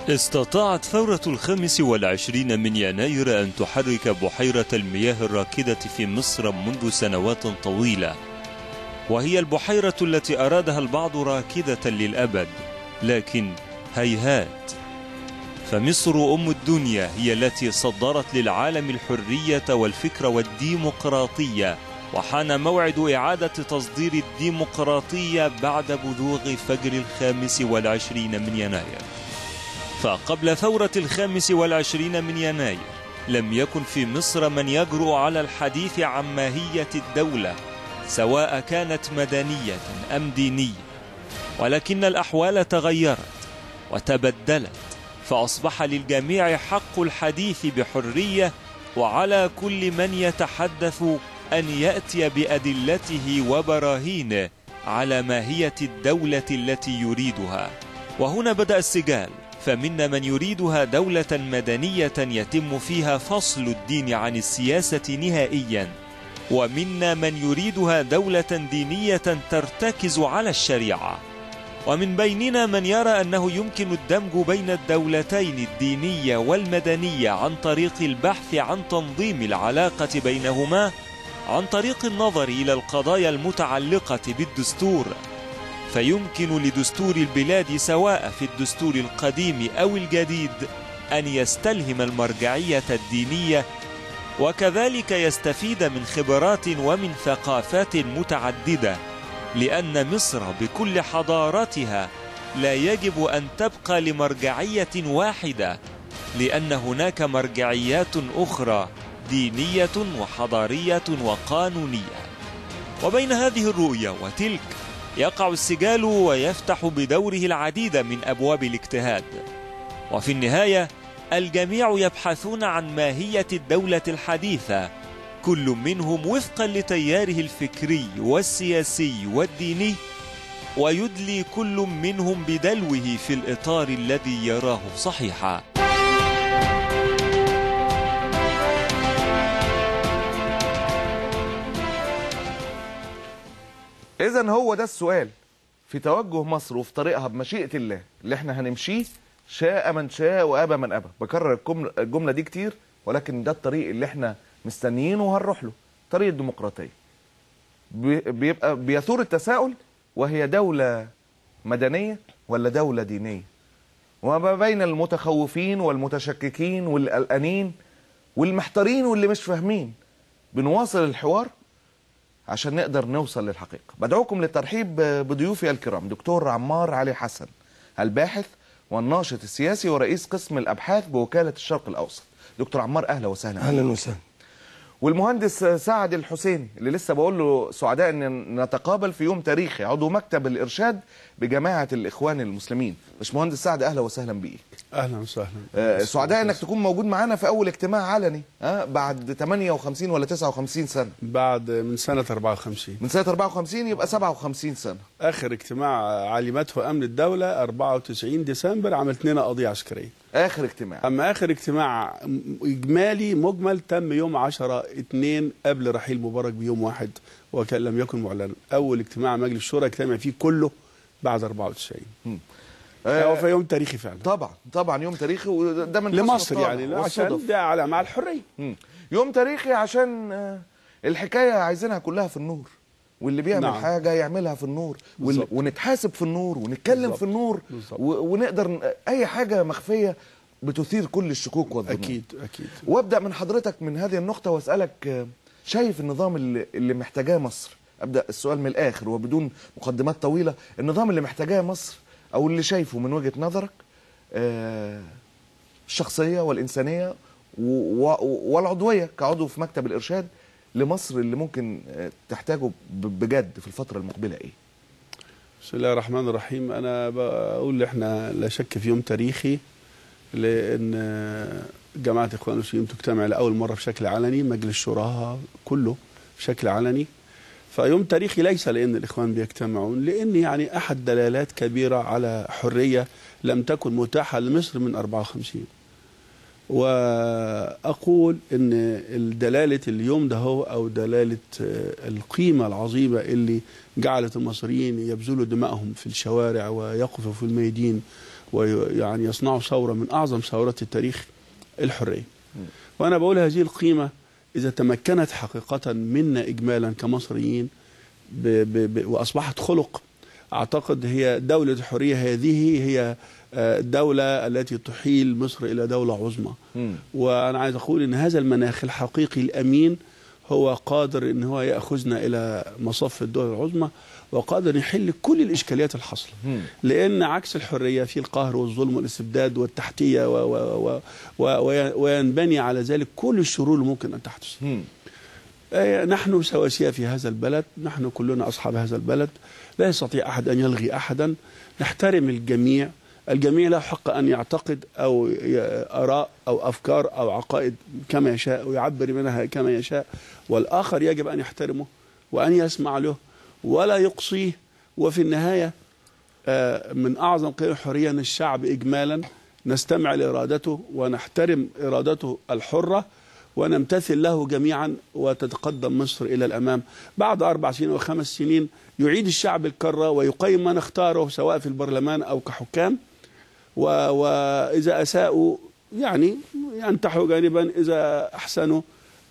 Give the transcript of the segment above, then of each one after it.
استطاعت ثورة الخامس والعشرين من يناير أن تحرك بحيرة المياه الراكدة في مصر منذ سنوات طويلة وهي البحيرة التي أرادها البعض راكدة للأبد لكن هيهات فمصر أم الدنيا هي التي صدرت للعالم الحرية والفكر والديمقراطية وحان موعد إعادة تصدير الديمقراطية بعد بلوغ فجر الخامس والعشرين من يناير فقبل ثورة الخامس والعشرين من يناير لم يكن في مصر من يجرؤ على الحديث عن ماهية الدولة سواء كانت مدنية أم دينية ولكن الأحوال تغيرت وتبدلت فأصبح للجميع حق الحديث بحرية وعلى كل من يتحدث أن يأتي بأدلته وبراهينه على ماهية الدولة التي يريدها وهنا بدأ السجال فمنا من يريدها دولة مدنية يتم فيها فصل الدين عن السياسة نهائيا ومنا من يريدها دولة دينية ترتكز على الشريعة ومن بيننا من يرى أنه يمكن الدمج بين الدولتين الدينية والمدنية عن طريق البحث عن تنظيم العلاقة بينهما عن طريق النظر إلى القضايا المتعلقة بالدستور فيمكن لدستور البلاد سواء في الدستور القديم أو الجديد أن يستلهم المرجعية الدينية وكذلك يستفيد من خبرات ومن ثقافات متعددة لأن مصر بكل حضارتها لا يجب أن تبقى لمرجعية واحدة لأن هناك مرجعيات أخرى دينية وحضارية وقانونية وبين هذه الرؤية وتلك يقع السجال ويفتح بدوره العديد من أبواب الاجتهاد وفي النهاية الجميع يبحثون عن ماهية الدولة الحديثة كل منهم وفقا لتياره الفكري والسياسي والديني ويدلي كل منهم بدلوه في الإطار الذي يراه صحيحا اذا هو ده السؤال في توجه مصر وفي طريقها بمشيئه الله اللي احنا هنمشيه شاء من شاء وابى من ابى بكرر الجمله الجمله دي كتير ولكن ده الطريق اللي احنا مستنيينه وهنروح له طريق الديمقراطيه بي- بيبقى بيثور التساؤل وهي دوله مدنيه ولا دوله دينيه وما بين المتخوفين والمتشككين والقلقانين والمحتارين واللي مش فاهمين بنواصل الحوار عشان نقدر نوصل للحقيقة بدعوكم للترحيب بضيوفي الكرام دكتور عمار علي حسن الباحث والناشط السياسي ورئيس قسم الأبحاث بوكالة الشرق الأوسط دكتور عمار أهلا وسهلا اهلا وسهلا والمهندس سعد الحسيني اللي لسه بقول له سعداء ان نتقابل في يوم تاريخي عضو مكتب الارشاد بجماعه الاخوان المسلمين باشمهندس سعد اهلا وسهلا بيك اهلا وسهلا آه، سعداء انك تكون موجود معانا في اول اجتماع علني ها بعد 58 ولا 59 سنه بعد من سنه 54 من سنه 54 يبقى 57 سنه اخر اجتماع علمته امن الدوله 94 ديسمبر عملت لنا قضيه عسكريه اخر اجتماع اما اخر اجتماع م- اجمالي مجمل تم يوم 10 2 قبل رحيل مبارك بيوم واحد وكان لم يكن معلنا اول اجتماع مجلس الشورى اجتمع فيه كله بعد 94 آه، هو في يوم تاريخي فعلا طبعا طبعا يوم تاريخي وده من حسن لمصر الطبع يعني لا، والصدف. عشان ده على مع الحريه مم. يوم تاريخي عشان آه، الحكايه عايزينها كلها في النور واللي بيعمل نعم. حاجه يعملها في النور وال... بالظبط. ونتحاسب في النور ونتكلم بالظبط. في النور بالظبط. و... ونقدر ن- اي حاجه مخفيه بتثير كل الشكوك والظنون اكيد اكيد وابدا من حضرتك من هذه النقطه واسالك آه، شايف النظام اللي, اللي محتاجاه مصر ابدا السؤال من الاخر وبدون مقدمات طويله النظام اللي محتاجاه مصر او اللي شايفه من وجهه نظرك آه، الشخصيه والانسانيه و- و- والعضويه كعضو في مكتب الارشاد لمصر اللي ممكن آه، تحتاجه ب- بجد في الفتره المقبله ايه بسم الله الرحمن الرحيم انا بقول احنا لا شك في يوم تاريخي لان جماعه اخوان المسلمين تجتمع لاول مره بشكل علني مجلس شوراها كله بشكل علني فيوم تاريخي ليس لان الاخوان بيجتمعون لان يعني احد دلالات كبيره على حريه لم تكن متاحه لمصر من 54 واقول ان دلاله اليوم ده هو او دلاله آه، القيمه العظيمه اللي جعلت المصريين يبذلوا دمائهم في الشوارع ويقفوا في الميادين ويعني يصنعوا ثورة من أعظم ثورات التاريخ الحرية وأنا بقول هذه القيمة إذا تمكنت حقيقة منا إجمالا كمصريين ب ب ب وأصبحت خلق أعتقد هي دولة الحرية هذه هي آه، الدولة التي تحيل مصر إلى دولة عظمى مم. وأنا عايز أقول إن هذا المناخ الحقيقي الأمين هو قادر إن هو يأخذنا إلى مصف الدول العظمى وقادر يحل كل الإشكاليات الحاصلة مم. لأن عكس الحرية في القهر والظلم والاستبداد والتحتية و و و و وي- وينبني على ذلك كل الشرور اللي ممكن أن تحدث مم. آه، نحن سواسية في هذا البلد نحن كلنا أصحاب هذا البلد لا يستطيع أحد أن يلغي أحدا نحترم الجميع الجميع له حق أن يعتقد أو ي- آراء أو أفكار أو عقائد كما يشاء ويعبر منها كما يشاء والآخر يجب أن يحترمه وأن يسمع له ولا يقصيه وفي النهاية آه، من أعظم قيم الحرية أن الشعب إجمالا نستمع لإرادته ونحترم إرادته الحرة ونمتثل له جميعا وتتقدم مصر إلى الأمام بعد أربع سنين وخمس سنين يعيد الشعب الكرة ويقيم من اختاره سواء في البرلمان أو كحكام و... وإذا أساءوا يعني ينتحوا جانبا إذا أحسنوا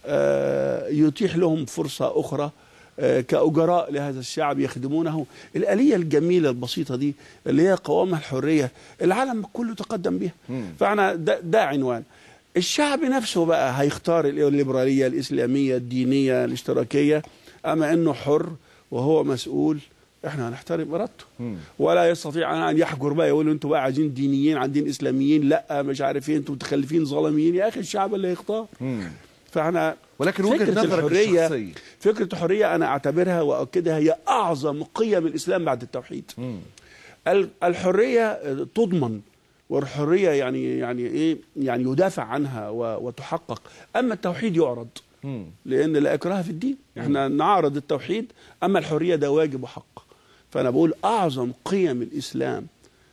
آه، يتيح لهم فرصة أخرى آه، كأجراء لهذا الشعب يخدمونه الآلية الجميلة البسيطة دي اللي هي قوامها الحرية العالم كله تقدم بها مم. فأنا ده, ده عنوان الشعب نفسه بقى هيختار الليبرالية الإسلامية الدينية الاشتراكية أما أنه حر وهو مسؤول احنا هنحترم ارادته مم. ولا يستطيع ان يحجر بقى يقول انتوا بقى عايزين دينيين عايزين اسلاميين لا مش عارف ايه انتوا متخلفين ظالمين يا اخي الشعب اللي يختار مم. فاحنا ولكن وجهة فكرة نظرك الحرية الشخصية فكرة الحرية أنا أعتبرها وأؤكدها هي أعظم قيم الإسلام بعد التوحيد مم. ال- الحرية تضمن والحرية يعني يعني إيه يعني يدافع عنها و- وتحقق أما التوحيد يعرض مم. لأن لا إكراه في الدين إحنا نعرض التوحيد أما الحرية ده واجب وحق فأنا بقول أعظم قيم الإسلام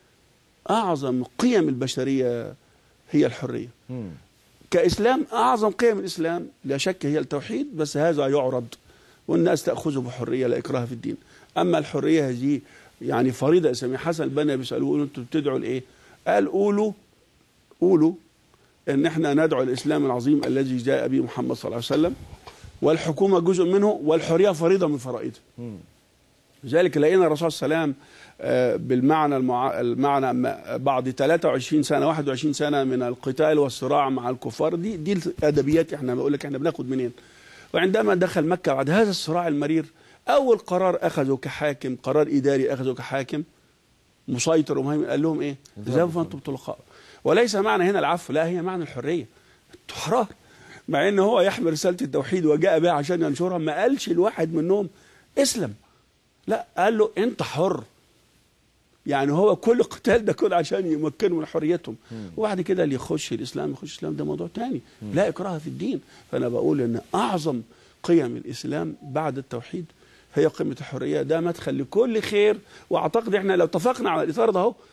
أعظم قيم البشرية هي الحرية مم. كإسلام أعظم قيم الإسلام لا شك هي التوحيد بس هذا يعرض والناس تأخذه بحرية لا إكراه في الدين أما الحرية هذه يعني فريضة إسلامية حسن البنا بيسألوه يقولوا أنتوا بتدعوا لإيه قال قولوا قولوا إن إحنا ندعو الإسلام العظيم الذي جاء به محمد صلى الله عليه وسلم والحكومة جزء منه والحرية فريضة من فرائضه مم. لذلك لقينا الرسول صلى الله عليه وسلم آه، بالمعنى المع... المعنى م- بعد 23 سنه 21 سنه من القتال والصراع مع الكفار دي دي الادبيات احنا بقول لك احنا بناخد منين وعندما دخل مكه بعد هذا الصراع المرير اول قرار اخذه كحاكم قرار اداري اخذه كحاكم مسيطر ومهيمن قال لهم ايه؟ ذهبوا فانتم طلقاء وليس معنى هنا العفو لا هي معنى الحريه انتوا حرار مع ان هو يحمل رساله التوحيد وجاء بها عشان ينشرها ما قالش الواحد منهم اسلم لا قال له انت حر يعني هو كل قتال ده كله عشان يمكنوا من حريتهم وبعد كده اللي يخش الاسلام يخش الاسلام ده موضوع تاني لا اكراه في الدين فانا بقول ان اعظم قيم الاسلام بعد التوحيد هي قيمه الحريه ده مدخل لكل خير واعتقد احنا لو اتفقنا على الاطار ده اهو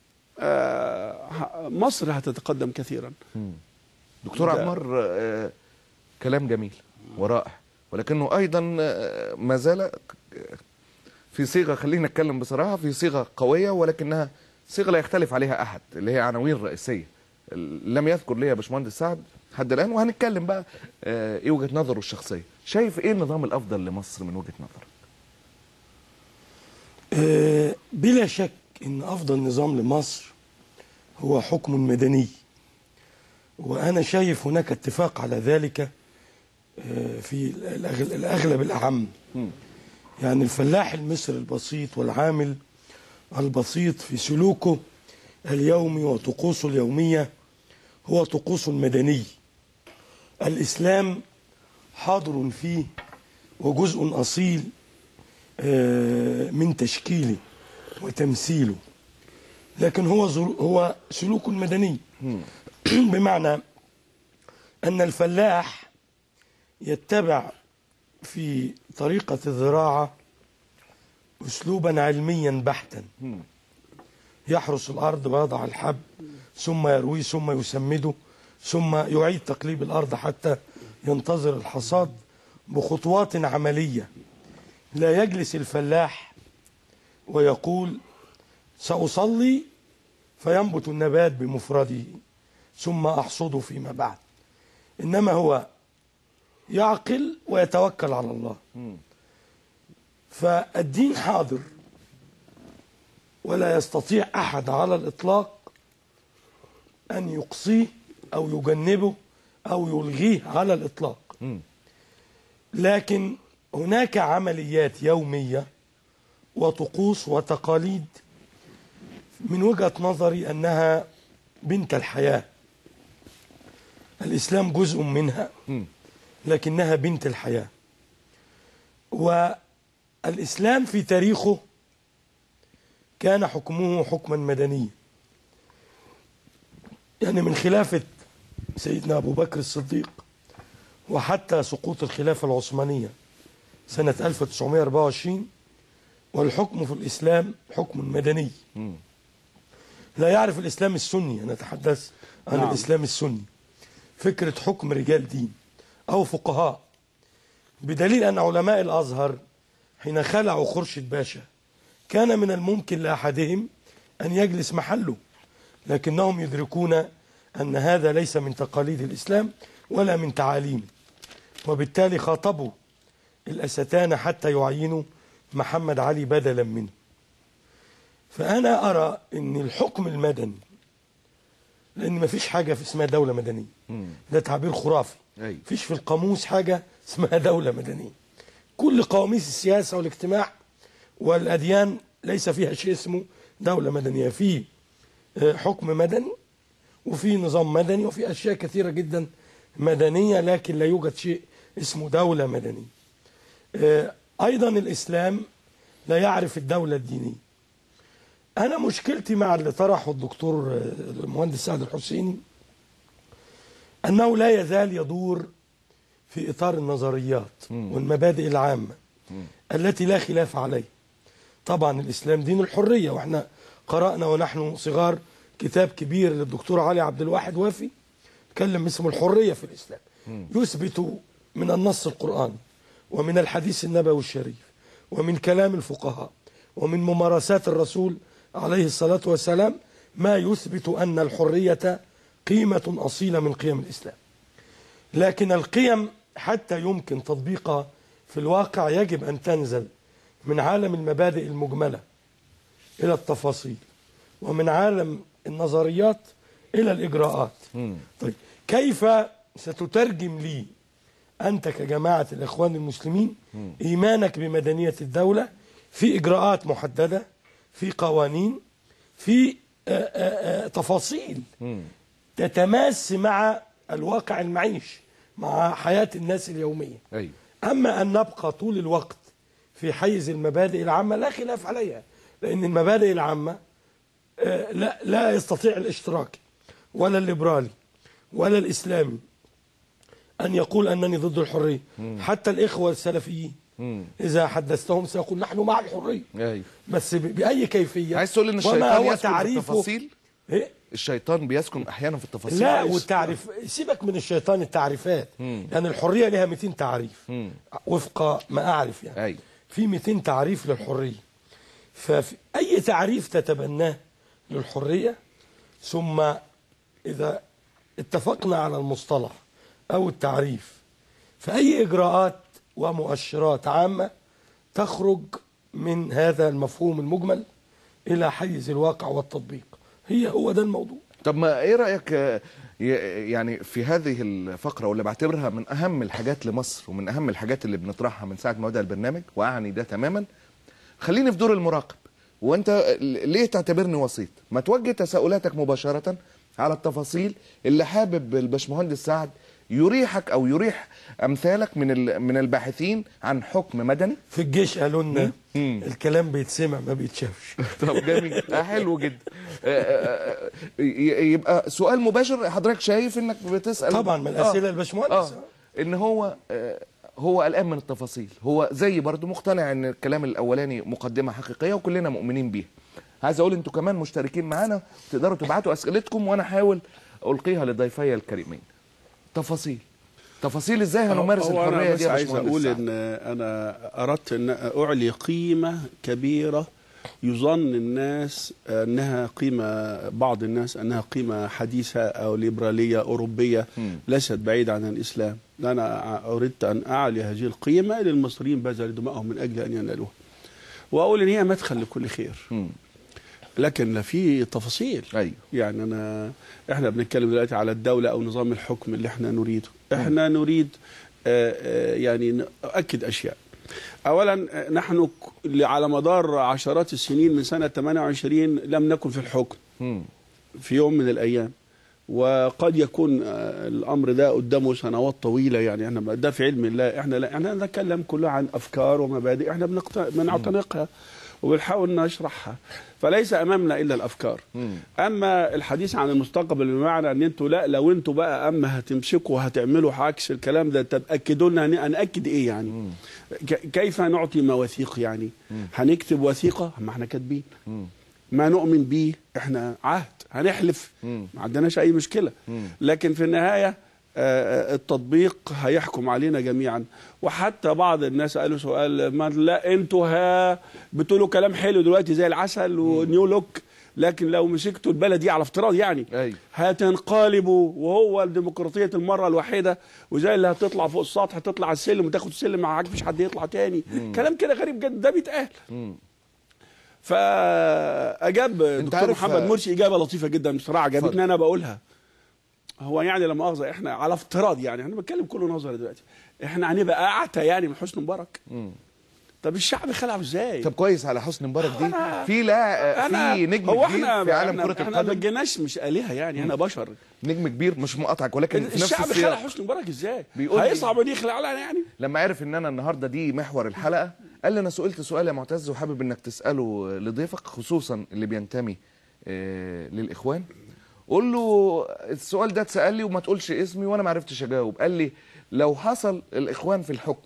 آه، مصر هتتقدم كثيرا دكتور ده- عمار آه، كلام جميل ورائع ولكنه ايضا آه، ما زال في صيغه خلينا نتكلم بصراحه في صيغه قويه ولكنها صيغه لا يختلف عليها احد اللي هي عناوين رئيسيه لم يذكر ليها باشمهندس سعد حد الان وهنتكلم بقى آه، ايه وجهه نظره الشخصيه شايف ايه النظام الافضل لمصر من وجهه نظرك آه، بلا شك ان افضل نظام لمصر هو حكم مدني وانا شايف هناك اتفاق على ذلك آه، في الأغل- الاغلب الاعم يعني الفلاح المصري البسيط والعامل البسيط في سلوكه اليومي وطقوسه اليوميه هو طقوس مدني الاسلام حاضر فيه وجزء اصيل آه، من تشكيله وتمثيله لكن هو زر- هو سلوك مدني بمعنى أن الفلاح يتبع في طريقة الزراعة أسلوبا علميا بحتا يحرس الأرض ويضع الحب ثم يرويه ثم يسمده ثم يعيد تقليب الأرض حتى ينتظر الحصاد بخطوات عملية لا يجلس الفلاح ويقول سأصلي فينبت النبات بمفرده ثم أحصده فيما بعد إنما هو يعقل ويتوكل على الله فالدين حاضر ولا يستطيع أحد على الإطلاق أن يقصيه أو يجنبه أو يلغيه على الإطلاق لكن هناك عمليات يومية وطقوس وتقاليد من وجهة نظري أنها بنت الحياة الإسلام جزء منها لكنها بنت الحياة والإسلام في تاريخه كان حكمه حكما مدنيا يعني من خلافة سيدنا أبو بكر الصديق وحتى سقوط الخلافة العثمانية سنة 1924 والحكم في الإسلام حكم مدني لا يعرف الإسلام السني أنا أتحدث عن نعم. الإسلام السني فكرة حكم رجال دين أو فقهاء بدليل أن علماء الأزهر حين خلعوا خرشد باشا كان من الممكن لأحدهم أن يجلس محله لكنهم يدركون أن هذا ليس من تقاليد الإسلام ولا من تعاليمه وبالتالي خاطبوا الأستان حتى يعينوا محمد علي بدلا منه فأنا أرى أن الحكم المدني لأن ما فيش حاجة في اسمها دولة مدنية ده تعبير خرافي أيوة. فيش في القاموس حاجة اسمها دولة مدنية كل قواميس السياسة والاجتماع والأديان ليس فيها شيء اسمه دولة مدنية في آه، حكم مدني وفي نظام مدني وفي أشياء كثيرة جدا مدنية لكن لا يوجد شيء اسمه دولة مدنية آه، أيضا الإسلام لا يعرف الدولة الدينية أنا مشكلتي مع اللي طرحه الدكتور آه، المهندس سعد الحسيني أنه لا يزال يدور في إطار النظريات والمبادئ العامة التي لا خلاف عليها طبعا الإسلام دين الحرية وإحنا قرأنا ونحن صغار كتاب كبير للدكتور علي عبد الواحد وافي تكلم اسمه الحرية في الإسلام يثبت من النص القرآني ومن الحديث النبوي الشريف ومن كلام الفقهاء ومن ممارسات الرسول عليه الصلاة والسلام ما يثبت أن الحرية قيمة أصيلة من قيم الإسلام لكن القيم حتى يمكن تطبيقها في الواقع يجب أن تنزل من عالم المبادئ المجملة إلى التفاصيل ومن عالم النظريات إلى الإجراءات طيب كيف ستترجم لي أنت كجماعة الإخوان المسلمين إيمانك بمدنية الدولة في إجراءات محددة في قوانين في آه، آه، آه، تفاصيل تتماس مع الواقع المعيش مع حياة الناس اليومية ايوه أما أن نبقى طول الوقت في حيز المبادئ العامة لا خلاف عليها لأن المبادئ العامة آه، لا لا يستطيع الاشتراكي ولا الليبرالي ولا الإسلامي أن يقول أنني ضد الحرية حتى الإخوة السلفيين إذا حدثتهم سيقول نحن مع الحرية ايوه بس ب- بأي كيفية عايز تقول ان وما الشيطان هو يسكن في تعريفه التفاصيل إيه؟ الشيطان بيسكن احيانا في التفاصيل لا والتعريف سيبك من الشيطان التعريفات يعني الحريه لها 200 تعريف وفق ما اعرف يعني أيوة. في 200 تعريف للحريه ففي اي تعريف تتبناه للحريه ثم اذا اتفقنا على المصطلح او التعريف فاي اجراءات ومؤشرات عامه تخرج من هذا المفهوم المجمل الى حيز الواقع والتطبيق هي هو ده الموضوع طب ما ايه رايك آه، ي- يعني في هذه الفقره واللي بعتبرها من اهم الحاجات لمصر ومن اهم الحاجات اللي بنطرحها من ساعه ما بدا البرنامج واعني ده تماما خليني في دور المراقب وانت ليه تعتبرني وسيط ما توجه تساؤلاتك مباشره على التفاصيل اللي حابب الباشمهندس سعد يريحك او يريح امثالك من ال- من الباحثين عن حكم مدني في الجيش قالوا لنا مم. الكلام بيتسمع ما بيتشافش طب جميل آه، حلو جدا آه، آه، آه، ي- يبقى سؤال مباشر حضرتك شايف انك بتسال طبعا من الاسئله الباشمهندس اه ان هو آه، هو قلقان من التفاصيل هو زي برضو مقتنع ان الكلام الاولاني مقدمه حقيقيه وكلنا مؤمنين بيها عايز اقول انتوا كمان مشتركين معانا تقدروا تبعتوا اسئلتكم وانا احاول القيها لضيفي الكريمين تفاصيل تفاصيل ازاي هنمارس هو الحريه أنا دي بس يا عايز باشمهندس اقول سعد؟ ان انا اردت ان اعلي قيمه كبيره يظن الناس انها قيمه بعض الناس انها قيمه حديثه او ليبراليه اوروبيه ليست بعيده عن الاسلام انا اردت ان اعلي هذه القيمه للمصريين بذلوا دمائهم من اجل ان ينالوها واقول ان هي مدخل لكل خير مم. لكن لا في تفاصيل ايوه يعني انا احنا بنتكلم دلوقتي على الدوله او نظام الحكم اللي احنا نريده احنا نريد آه، آه، يعني نؤكد اشياء اولا آه، نحن ك- على مدار عشرات السنين من سنه 28 لم نكن في الحكم مم. في يوم من الايام وقد يكون آه، الامر ده قدامه سنوات طويله يعني احنا ده في علم الله احنا لا احنا نتكلم كلها عن افكار ومبادئ احنا بنقت- بنعتنقها وبنحاول نشرحها فليس امامنا الا الافكار مم. اما الحديث عن المستقبل بمعنى ان انتوا لا لو انتوا بقى اما هتمسكوا وهتعملوا عكس الكلام ده طب اكدوا لنا هن- هناكد ايه يعني ك- كيف نعطي مواثيق يعني هنكتب وثيقه ما احنا كاتبين مم. ما نؤمن بيه احنا عهد هنحلف مم. ما عندناش اي مشكله مم. لكن في النهايه آه، التطبيق هيحكم علينا جميعا وحتى بعض الناس قالوا سؤال ما لا انتوا ها بتقولوا كلام حلو دلوقتي زي العسل ونيو لوك لكن لو مسكتوا البلد دي على افتراض يعني أيوة. هتنقلبوا وهو الديمقراطية المرة الوحيدة وزي اللي هتطلع فوق السطح تطلع على السلم وتاخد السلم معاك مفيش حد يطلع تاني كلام كده غريب جدا ده بيتقال مم. فاجاب دكتور عارف- محمد مرسي اجابه لطيفه جدا بصراحه اتفضل. عجبتني انا بقولها هو يعني لا مؤاخذه احنا على افتراض يعني انا بتكلم كله نظري دلوقتي احنا هنبقى اعتى يعني من حسني مبارك مم. طب الشعب خلعه ازاي طب كويس على حسني مبارك دي أنا- في لا انا في نجم هو كبير احنا في عالم احنا, كرة احنا ما القدم جيناش مش الهه يعني احنا بشر نجم كبير مش مقاطعك ولكن في نفس الشعب خلع السياق حسني مبارك ازاي بيقول لي- هيصعب ان يخلع لنا يعني لما عرف ان انا النهارده دي محور الحلقه قال لي انا سئلت سؤال يا معتز وحابب انك تساله لضيفك خصوصا اللي بينتمي آه، للاخوان قول له السؤال ده اتسال لي وما تقولش اسمي وانا ما عرفتش اجاوب قال لي لو حصل الاخوان في الحكم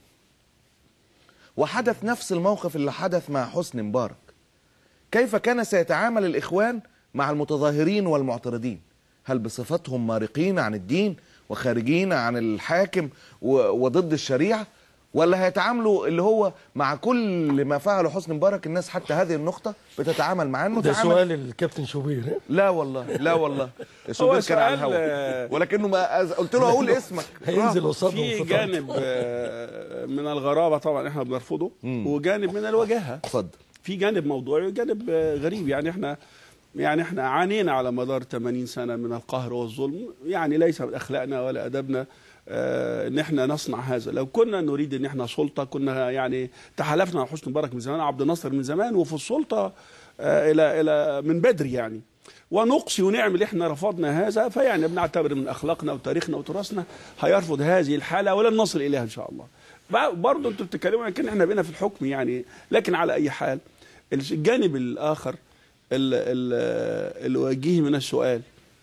وحدث نفس الموقف اللي حدث مع حسني مبارك كيف كان سيتعامل الإخوان مع المتظاهرين والمعترضين هل بصفتهم مارقين عن الدين وخارجين عن الحاكم و- وضد الشريعة ولا هيتعاملوا اللي هو مع كل ما فعله حسني مبارك الناس حتى هذه النقطة بتتعامل معاه انه ده تعامل سؤال الكابتن شوبير ها؟ لا والله لا والله شوبير كان على سؤال، آه، الهوا ولكنه ما أز- قلت له اقول اسمك هينزل قصاده في وفي جانب آه، من الغرابه طبعا احنا بنرفضه مم. وجانب من الوجاهه اتفضل في جانب موضوعي وجانب آه، غريب يعني احنا يعني احنا عانينا على مدار 80 سنه من القهر والظلم يعني ليس من اخلاقنا ولا ادبنا آه، ان احنا نصنع هذا لو كنا نريد ان احنا سلطه كنا يعني تحالفنا مع حسني مبارك من زمان عبد الناصر من زمان وفي السلطه آه، الى الى من بدري يعني ونقصي ونعمل احنا رفضنا هذا فيعني بنعتبر من اخلاقنا وتاريخنا وتراثنا هيرفض هذه الحاله ولن نصل اليها ان شاء الله ب- برضه انتوا بتتكلموا عن كان احنا بقينا في الحكم يعني لكن على اي حال الجانب الاخر ال- ال- الوجيه من السؤال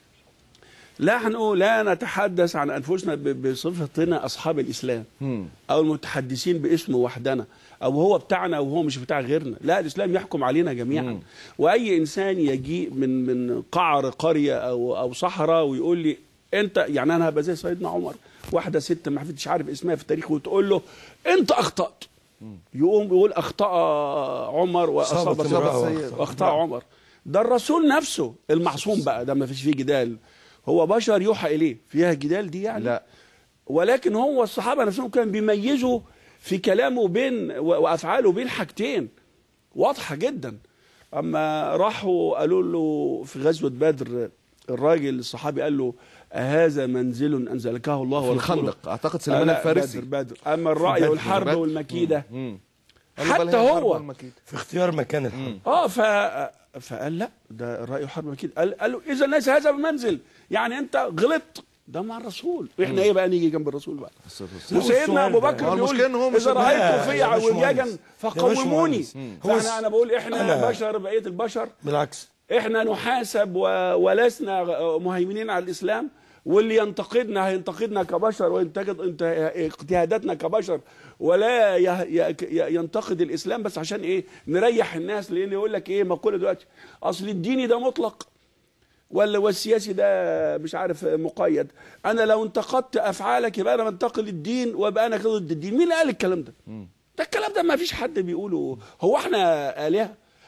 نحن لا نتحدث عن انفسنا ب- بصفتنا اصحاب الاسلام مم. او المتحدثين باسم وحدنا او هو بتاعنا وهو مش بتاع غيرنا لا الاسلام يحكم علينا جميعا مم. واي انسان يجيء من من قعر قريه او او صحراء ويقول لي انت يعني انا هبقى زي سيدنا عمر واحده ست ما حدش عارف اسمها في التاريخ وتقول له انت اخطات يقوم يقول اخطا عمر واصاب أصابت امرأة السيد وأخطأ. واخطا عمر ده الرسول نفسه المعصوم بقى ده ما فيش فيه جدال هو بشر يوحى اليه فيها جدال دي يعني لا ولكن هو الصحابه نفسهم كانوا بيميزوا في كلامه بين و- وافعاله بين حاجتين واضحه جدا اما راحوا قالوا له في غزوه بدر الراجل الصحابي قال له أهذا منزل انزلكه الله في ورسوله الخندق اعتقد آه سليمان لا، الفارسي بدر بدر اما الراي بدر، والحرب بدر. والمكيده مم. قال له حتى بل هي الحرب هو. والمكيدة. في اختيار مكان الحرب اه ف فقال لا ده الراي والحرب كده قال قال له اذا ليس هذا بمنزل يعني انت غلطت ده مع الرسول احنا ايه بقى نيجي جنب الرسول بقى الصلاة والسلام. السؤال وسيدنا ابو ده- بكر هو بيقول المشكلة إن هو مش اذا لا، رايتم في يا عوجاجا باشمهندس. يا فقوموني باشمهندس. هو فاحنا انا بقول احنا أنا- بشر بقيه البشر بالعكس احنا نحاسب و... ولسنا مهيمنين على الاسلام واللي ينتقدنا هينتقدنا كبشر وينتقد انت... اجتهاداتنا كبشر ولا ي... ي... ي- ينتقد الاسلام بس عشان ايه نريح الناس لان يقول لك ايه مقوله دلوقتي اصل الديني ده مطلق ولا والسياسي ده مش عارف مقيد انا لو انتقدت افعالك يبقى انا بنتقد الدين وابقى انا كده ضد الدين مين اللي قال الكلام ده ده الكلام ده ما فيش حد بيقوله هو احنا الهه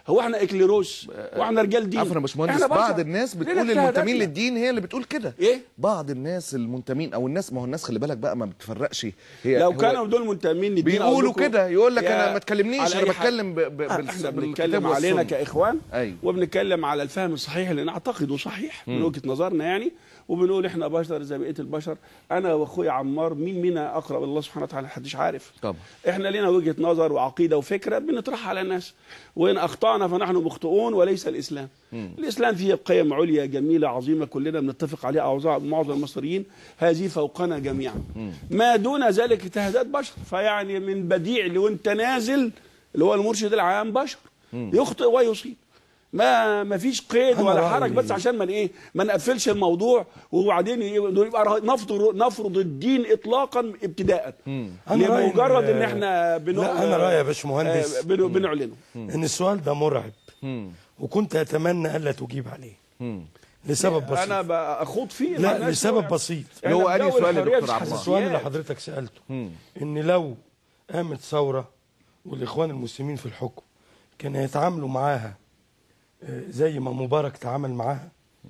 هو احنا اكليروس واحنا رجال دين عفوا يا باشمهندس إحنا بشر. بعض الناس لنا بتقول اجتهاداتنا. المنتمين للدين هي اللي بتقول كده ايه بعض الناس المنتمين او الناس ما هو الناس خلي بالك بقى ما بتفرقش هي لو هو كانوا دول منتمين للدين أقول بيقولوا لكم كده يقول لك يا- انا ما تكلمنيش على انا أي حال. بتكلم ب... ب... بال- احنا بالكتاب بنتكلم علينا والسنة. كاخوان أيوة. وبنتكلم على الفهم الصحيح اللي نعتقده صحيح من وجهه نظرنا يعني وبنقول احنا بشر زي بقيه البشر انا واخويا عمار مين منا اقرب الى الله سبحانه وتعالى محدش عارف طبعا احنا لنا وجهه نظر وعقيده وفكره بنطرحها على الناس وان اخطانا فنحن مخطئون وليس الاسلام الاسلام فيه قيم عليا جميله عظيمه كلنا بنتفق عليها أوزاع- معظم المصريين هذه فوقنا جميعا ما دون ذلك اجتهادات بشر فيعني من بديع وانت نازل اللي هو المرشد العام بشر يخطئ ويصيب ما ما فيش قيد أنا ولا رأيي- حرج بس عشان ما ايه ما نقفلش الموضوع وبعدين يبقى نفرض نفرض الدين اطلاقا ابتداء أنا رأيي إن- لمجرد ان احنا بنو... لا، أنا رأيي يا باشمهندس. آه، بنو... بنعلنه ان السؤال ده مرعب وكنت اتمنى الا تجيب عليه لسبب بسيط انا بخوض فيه لا معناه لسبب شوية. بسيط اللي هو إحنا أنهي في جو سؤال يا الحرية دكتور مفيش عبد الله؟ السؤال اللي حساسيات. حضرتك سالته ان لو قامت ثوره والاخوان المسلمين في الحكم كانوا يتعاملوا معاها آه، زي ما مبارك تعامل معاها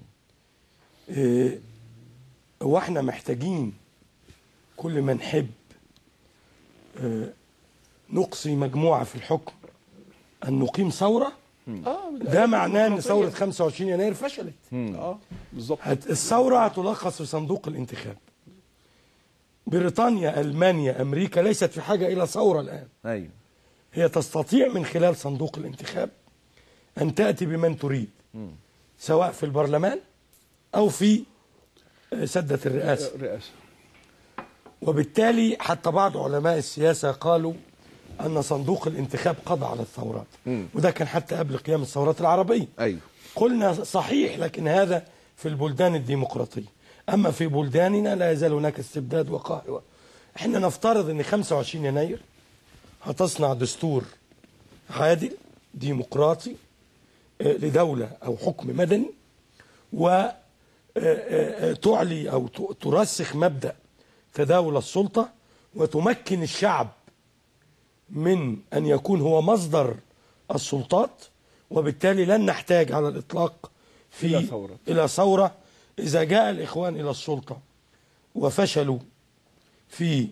آه، واحنا محتاجين كل ما نحب آه، نقصي مجموعه في الحكم ان نقيم ثوره اه ده معناه ان ثوره 25 يناير فشلت اه بالظبط هت- الثورة هتلخص في صندوق الانتخاب بريطانيا ألمانيا أمريكا ليست في حاجة إلى ثورة الآن ايوه هي تستطيع من خلال صندوق الانتخاب أن تأتي بمن تريد سواء في البرلمان أو في آه، سدة الرئاسة الرئاسه وبالتالي حتى بعض علماء السياسة قالوا أن صندوق الانتخاب قضى على الثورات وده كان حتى قبل قيام الثورات العربية ايوه قلنا صحيح لكن هذا في البلدان الديمقراطية أما في بلداننا لا يزال هناك استبداد وقهر احنا نفترض ان 25 يناير هتصنع دستور عادل ديمقراطي آه، لدولة أو حكم مدني وتعلي أو ت- ترسخ مبدأ تداول السلطة وتمكن الشعب من أن يكون هو مصدر السلطات وبالتالي لن نحتاج على الإطلاق في إلى ثورة. إلى ثورة إذا جاء الإخوان إلى السلطة وفشلوا في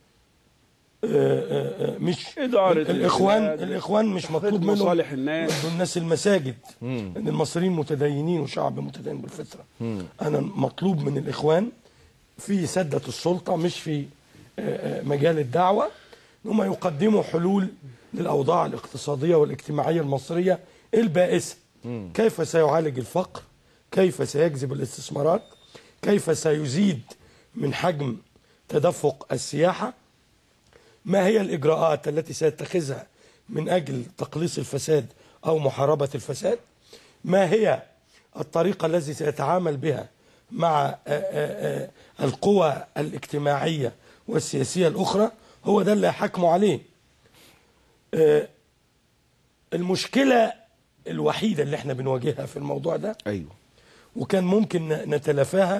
آه، آه، آه، مش إدارة الإخوان البلاد، الإخوان مش مطلوب خدمة منهم مصالح الناس. يودوا الناس المساجد ان المصريين متدينين وشعب متدين بالفطره انا مطلوب من الاخوان في سده السلطه مش في آه، آه، مجال الدعوه ان هم يقدموا حلول للاوضاع الاقتصاديه والاجتماعيه المصريه البائسه كيف سيعالج الفقر كيف سيجذب الاستثمارات كيف سيزيد من حجم تدفق السياحه ما هي الإجراءات التي سيتخذها من أجل تقليص الفساد أو محاربة الفساد ما هي الطريقة التي سيتعامل بها مع آه، آه، آه، القوى الاجتماعية والسياسية الأخرى هو ده اللي هيحكموا عليه آه، المشكلة الوحيدة اللي احنا بنواجهها في الموضوع ده ايوه وكان ممكن ن- نتلافاها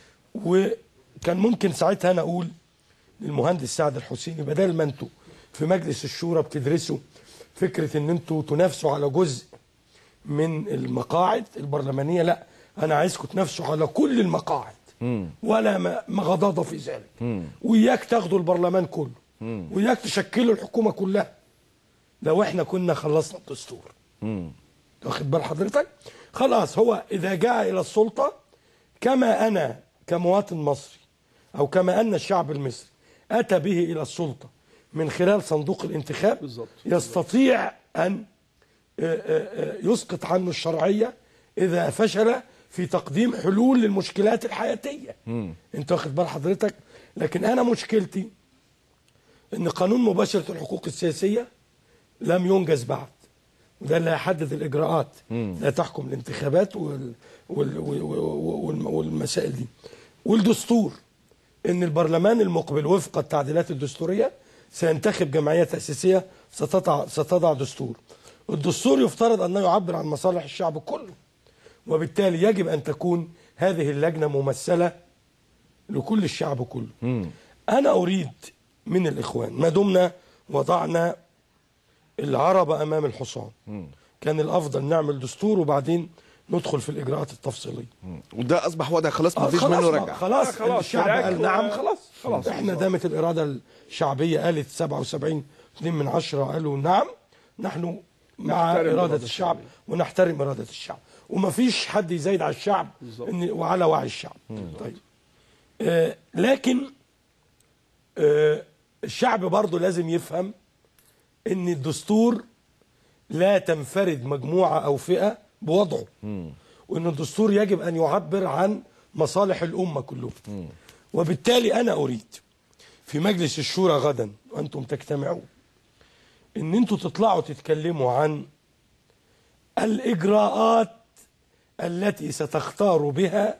وكان ممكن ساعتها انا اقول للمهندس سعد الحسيني بدل ما انتوا في مجلس الشورى بتدرسوا فكره ان انتوا تنافسوا على جزء من المقاعد البرلمانيه لا انا عايزكم تنافسوا على كل المقاعد ولا ما- مغضاضه في ذلك وياك تاخدوا البرلمان كله وياك تشكلوا الحكومه كلها لو احنا كنا خلصنا الدستور واخد بال حضرتك خلاص هو اذا جاء الى السلطه كما انا كمواطن مصري او كما ان الشعب المصري اتى به الى السلطه من خلال صندوق الانتخاب بالظبط. يستطيع ان آه، آه، آه، يسقط عنه الشرعيه اذا فشل في تقديم حلول للمشكلات الحياتيه انت واخد بال حضرتك لكن انا مشكلتي ان قانون مباشره الحقوق السياسيه لم ينجز بعد وده اللي هيحدد الاجراءات لا تحكم الانتخابات وال وال وال وال والمسائل دي والدستور ان البرلمان المقبل وفق التعديلات الدستوريه سينتخب جمعيه تاسيسيه ستضع ستضع دستور الدستور يفترض انه يعبر عن مصالح الشعب كله وبالتالي يجب ان تكون هذه اللجنه ممثله لكل الشعب كله انا اريد من الاخوان ما دمنا وضعنا العرب امام الحصان كان الافضل نعمل دستور وبعدين ندخل في الاجراءات التفصيليه وده اصبح وضع خلاص ما آه، فيش خلاص منه بقى، رجع خلاص, آه، خلاص، الشعب هناك قال و- نعم خلاص خلاص، احنا بالظبط. دامت الاراده الشعبيه قالت 77 2 من عشرة قالوا نعم نحن مع نحترم اراده إرادة الشعب الشعب. ونحترم اراده الشعب ومفيش حد يزايد على الشعب بالظبط. إن وعلى وعي الشعب طيب آه لكن آه الشعب برضه لازم يفهم ان الدستور لا تنفرد مجموعه او فئه بوضعه وان الدستور يجب ان يعبر عن مصالح الامه كلها وبالتالي انا اريد في مجلس الشورى غدا وانتم تجتمعون ان انتم تطلعوا تتكلموا عن الاجراءات التي ستختار بها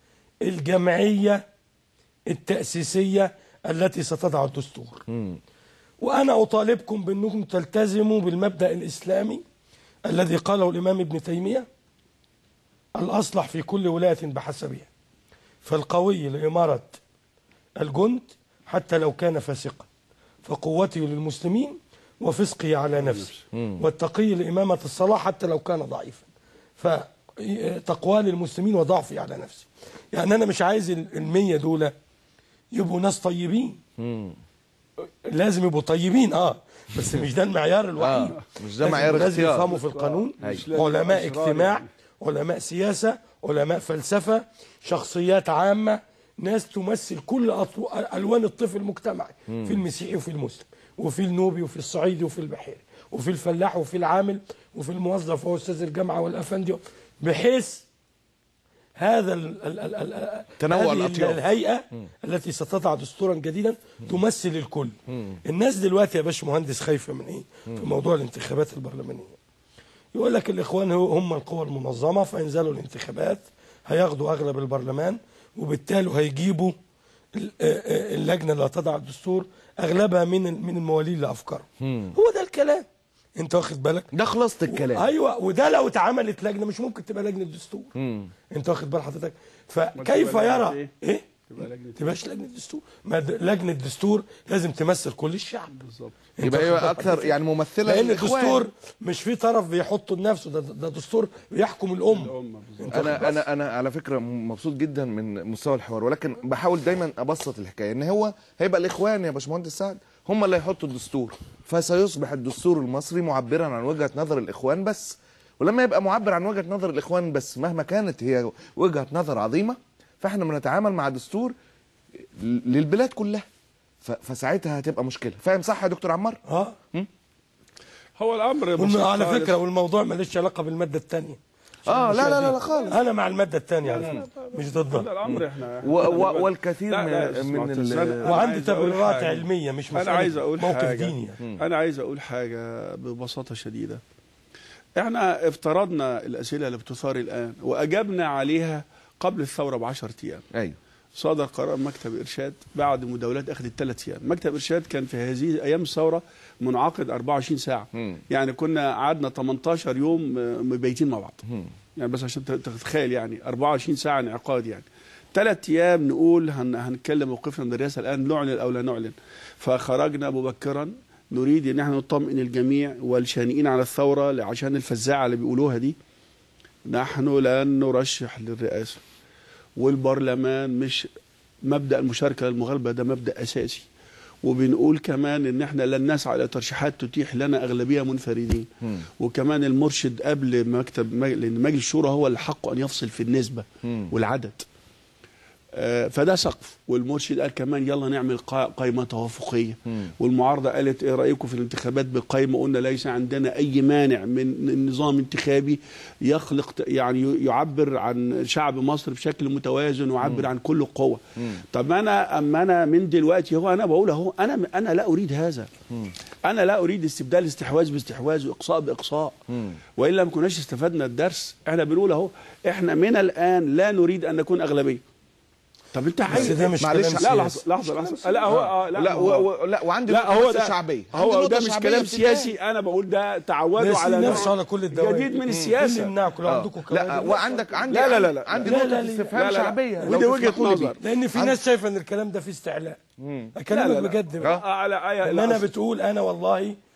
الجمعيه التاسيسيه التي ستضع الدستور وانا اطالبكم بانكم تلتزموا بالمبدا الاسلامي الذي قاله الامام ابن تيميه الاصلح في كل ولايه بحسبها فالقوي لاماره الجند حتى لو كان فاسقا فقوته للمسلمين وفسقه على نفسه والتقي لإمامة الصلاة حتى لو كان ضعيفا فتقوى للمسلمين وضعفي على نفسي يعني أنا مش عايز ال- المية دول يبقوا ناس طيبين لازم يبقوا طيبين اه بس مش ده المعيار الوحيد آه، مش ده لازم- معيار لازم اختيار. يفهموا في القانون مش لازم علماء أشرار اجتماع يعني. علماء سياسة علماء فلسفة شخصيات عامة ناس تمثل كل أطو... ألوان الطفل المجتمعي في المسيحي وفي المسلم وفي النوبي وفي الصعيدي وفي البحيري وفي الفلاح وفي العامل وفي الموظف وهو أستاذ الجامعة والأفندي بحيث هذا ال ال ال ال تنوع هذه الأطياف. الهيئة التي ستضع دستورا جديدا تمثل الكل الناس دلوقتي يا باش مهندس خايفة من ايه في موضوع الانتخابات البرلمانية يقول لك الاخوان هو- هم القوى المنظمه فينزلوا الانتخابات هياخدوا اغلب البرلمان وبالتالي هيجيبوا ال- آه، آه، اللجنه اللي هتضع الدستور اغلبها من ال- من الموالين لافكارهم هو ده الكلام انت واخد بالك ده خلاصه الكلام ايوه وده لو اتعملت لجنه مش ممكن تبقى لجنه دستور انت واخد بال حضرتك فكيف تبقى لجنة يرى إيه؟ ايه تبقى لجنة تبقاش لجنه دستور ما د- لجنه دستور لازم تمثل كل الشعب بالظبط انت يبقى واخد هي بال اكثر حضرتك؟ يعني ممثله لان للإخوان. الدستور مش في طرف بيحطه لنفسه ده, ده دستور بيحكم الامه الأمة بالظبط انا انا انا على فكره مبسوط جدا من مستوى الحوار ولكن بحاول دايما ابسط الحكايه ان هو هيبقى الاخوان يا باشمهندس سعد هم اللي هيحطوا الدستور فسيصبح الدستور المصري معبرا عن وجهه نظر الاخوان بس ولما يبقى معبر عن وجهه نظر الاخوان بس مهما كانت هي وجهه نظر عظيمه فاحنا بنتعامل مع دستور للبلاد كلها ف- فساعتها هتبقى مشكله فاهم صح يا دكتور عمار اه هو الامر والم... بسيط على خالص. فكره والموضوع ماليش علاقه بالماده الثانيه اه لا لا لا, لا خالص انا مع الماده الثانيه على فكره مش هذا ضدها الامر احنا و- و- والكثير لا، لا، من اسمع، من تسأل. ال- أنا وعندي عايز أقول تبريرات حاجة. علميه مش انا مساله عايز اقول موقف حاجه ديني يعني. انا عايز اقول حاجه ببساطه شديده احنا افترضنا الاسئله اللي بتثار الان واجبنا عليها قبل الثوره ب 10 ايام ايوه صدر قرار مكتب ارشاد بعد مداولات اخذت ثلاث ايام مكتب ارشاد كان في هذه ايام الثوره منعقد 24 ساعه مم. يعني كنا قعدنا 18 يوم آه، مبيتين مع بعض يعني بس عشان تتخيل يعني 24 ساعه انعقاد يعني ثلاث ايام نقول هن هنتكلم موقفنا من الرئاسه الان نعلن او لا نعلن فخرجنا مبكرا نريد ان احنا نطمئن الجميع والشانئين على الثوره عشان الفزاعه اللي بيقولوها دي نحن لن نرشح للرئاسه والبرلمان مش مبدا المشاركه للمغالبه ده مبدا اساسي وبنقول كمان ان احنا لن نسعى الى ترشيحات تتيح لنا اغلبيه منفردين مم. وكمان المرشد قبل مكتب مج- لان مجلس الشورى هو اللي حقه ان يفصل في النسبه مم. والعدد آه، فده سقف والمرشد قال كمان يلا نعمل قا- قائمه توافقيه مم. والمعارضه قالت ايه رايكم في الانتخابات بالقائمه قلنا ليس عندنا اي مانع من نظام انتخابي يخلق ت- يعني يعبر عن شعب مصر بشكل متوازن ويعبر عن كل القوة طب انا اما انا من دلوقتي هو انا بقول اهو انا انا لا اريد هذا انا لا اريد استبدال استحواذ باستحواذ واقصاء باقصاء والا ما كناش استفدنا الدرس احنا بنقول اهو احنا من الان لا نريد ان نكون اغلبيه طب انت بس عايز ده مش معلش، كلام لا سياسي. لحظه لحظه لحظه لا هو آه، لا, لا و... هو و... لا وعندي لا نقطة هو بس ده شعبيه عندي هو نقطة ده مش شعبية كلام بتتقال. سياسي انا بقول ده تعودوا بس على نفسه نوع على كل الدوائر جديد من اللي السياسه يمنعكم لو آه. عندكم لا قواعد وعندك عندي لا، لا، لا، لا. عندي لا، نقطة لا، لا. استفهام لا، لا. شعبية ودي لو وجهة تسمحوا لي نظر. بيه. لان في عن- ناس شايفه ان الكلام ده فيه استعلاء لا، اكلمك لا، لا. بجد آه، بقى. آه، لا، آه، ان لا، انا أصل- بتقول انا والله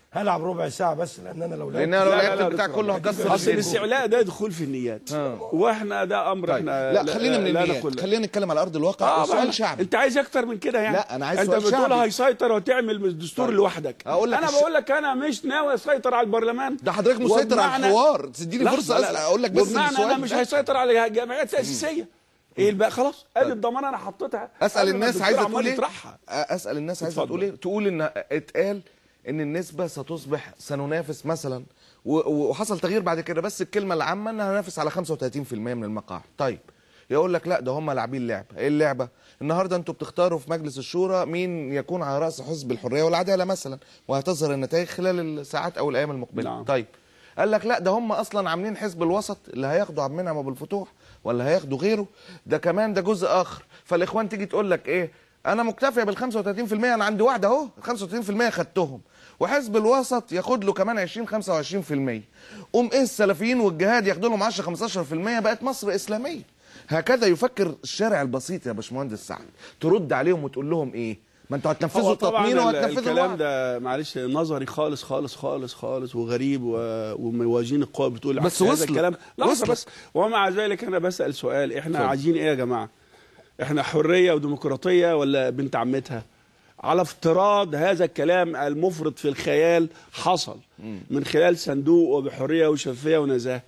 هلعب ربع ساعه بس لان انا لو لان لعبت انا لو لا، لا، لعبت لا، البتاع دكتور كله عماد. هكسر اصل الدنيا. الاستعلاء ده دخول في النيات آه. واحنا ده امر طيب. احنا لا خلينا من لا النيات نقول خلينا نتكلم على ارض الواقع اه سؤال بقى. شعبي انت عايز اكتر من كده يعني لا، أنا عايز انت سؤال بتقول شعبي. هيسيطر وتعمل الدستور طيب. لوحدك أقول لك انا الش- بقول لك انا مش ناوي اسيطر على البرلمان ده حضرتك مسيطر على وبمعنى- الحوار تديني لحظة، فرصه لا، أسأل لا. اقول لك بس وبمعنى السؤال انا مش ده. هيسيطر على الجمعيات التاسيسيه ايه بقى خلاص ادي الضمان انا حطيتها اسال قبل ما الناس الدكتور عايزه عمال تقول ايه يطرحها اسال الناس عايزه اتفضل. تقول ايه تقول ان اتقال ان النسبه ستصبح سننافس مثلا و- وحصل تغيير بعد كده بس الكلمه العامه ان هننافس على 35% من المقاعد طيب يقول لك لا ده هم لاعبين لعبه ايه اللعبه النهارده انتوا بتختاروا في مجلس الشورى مين يكون على راس حزب الحريه والعداله مثلا وهتظهر النتائج خلال الساعات او الايام المقبله نعم. طيب قال لك لا ده هم اصلا عاملين حزب الوسط اللي هياخدوا عبد المنعم ابو الفتوح ولا هياخدوا غيره ده كمان ده جزء اخر فالاخوان تيجي تقول لك ايه انا مكتفيه بال 35% انا عندي واحده اهو 35% خدتهم وحزب الوسط ياخد له كمان 20 25% قوم ايه السلفيين والجهاد ياخدوا لهم 10 15% بقت مصر اسلاميه هكذا يفكر الشارع البسيط يا باشمهندس سعد ترد عليهم وتقول لهم ايه ما انتوا هتنفذوا هو طبعا التطمين ال- وهتنفذوا الكلام الوعد. ده معلش نظري خالص خالص خالص خالص وغريب و... ومواجين القوى بتقول بس عكس هذا وصلت. الكلام لحظه وصلت. بس ومع ذلك انا بسال سؤال احنا اتفضل. عايزين ايه يا جماعه؟ احنا حريه وديمقراطيه ولا بنت عمتها؟ على افتراض هذا الكلام المفرط في الخيال حصل من خلال صندوق وبحريه وشفافيه ونزاهه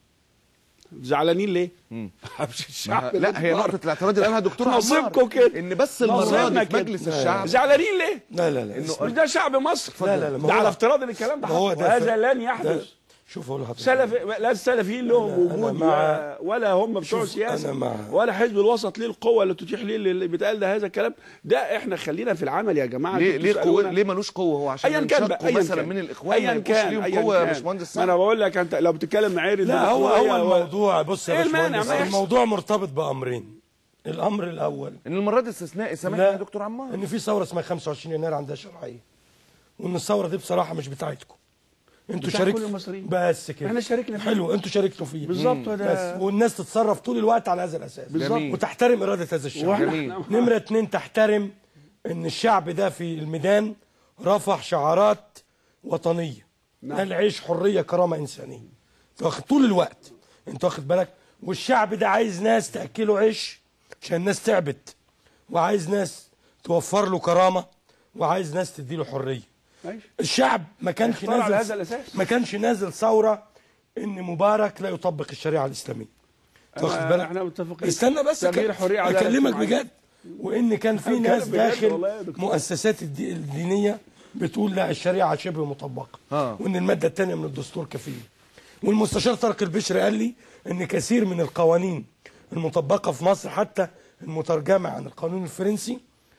زعلانين ليه؟ مش الشعب لا هي نقطه الاعتراض اللي قالها دكتور نصيبكم عمار كده. ان بس المره نصيبنا دي في كده. مجلس الشعب زعلانين ليه؟ لا لا لا إنه- مش ده شعب مصر لا، لا، لا، ما ده هو- على افتراض ان الكلام ده ما هو حصل ده وهذا ف- لن ده- يحدث شوف اقول لحضرتك سلف لا السلفيين لهم أنا- وجود أنا مع- ولا, ولا هم بتوع شوف، سياسه أنا مع- ولا حزب الوسط ليه القوه اللي تتيح ليه اللي بيتقال ده هذا الكلام ده احنا خلينا في العمل يا جماعه ليه انتوا ليه بتسألونا. قوه ليه ملوش قوه هو عشان ايا كان بقى ينشقوا ايا مثلا كان من الاخوان ما ايا يبقوش كان ليهم ايا قوه يا كان. باشمهندس ما انا سعد بقول لك انت لو بتتكلم معايير لا هو هو الديمقراطية الموضوع بص يا إيه المانع؟ باشمهندس ما يحصل. الموضوع مرتبط بامرين الامر الاول ان المره دي استثنائي سامحني لا يا دكتور عمار ان في ثوره اسمها 25 يناير عندها شرعيه وان الثوره دي بصراحه مش بتاعتكم انتوا بتاع شاركتوا كل المصريين. بس كده احنا شاركنا فيه. حلو انتوا شاركتوا فيه بالظبط، وده- بس والناس تتصرف طول الوقت على هذا الاساس جميل. وتحترم اراده هذا الشعب وإحنا- جميل. نمره اتنين تحترم ان الشعب ده في الميدان رفع شعارات وطنيه نعم. قال عيش حريه كرامه انسانيه انت واخد طول الوقت انت واخد بالك والشعب ده عايز ناس تاكله عيش عشان الناس تعبت وعايز ناس توفر له كرامه وعايز ناس تديله حريه ماشي. الشعب ما كانش اختار على نازل هذا الأساس. ما كانش نازل ثوره ان مبارك لا يطبق الشريعه الاسلاميه أنا- واخد بالك احنا متفقين. استنى بس تغيير أك- حرية عدالة اكلمك اجتماعية. بجد وان كان في أتكلم ناس بجد داخل والله يا دكتور. مؤسسات الدي- الدينيه بتقول لا الشريعه شبه مطبقه آه. وان الماده الثانيه من الدستور كفيله والمستشار طارق البشري قال لي ان كثير من القوانين المطبقه في مصر حتى المترجمه عن القانون الفرنسي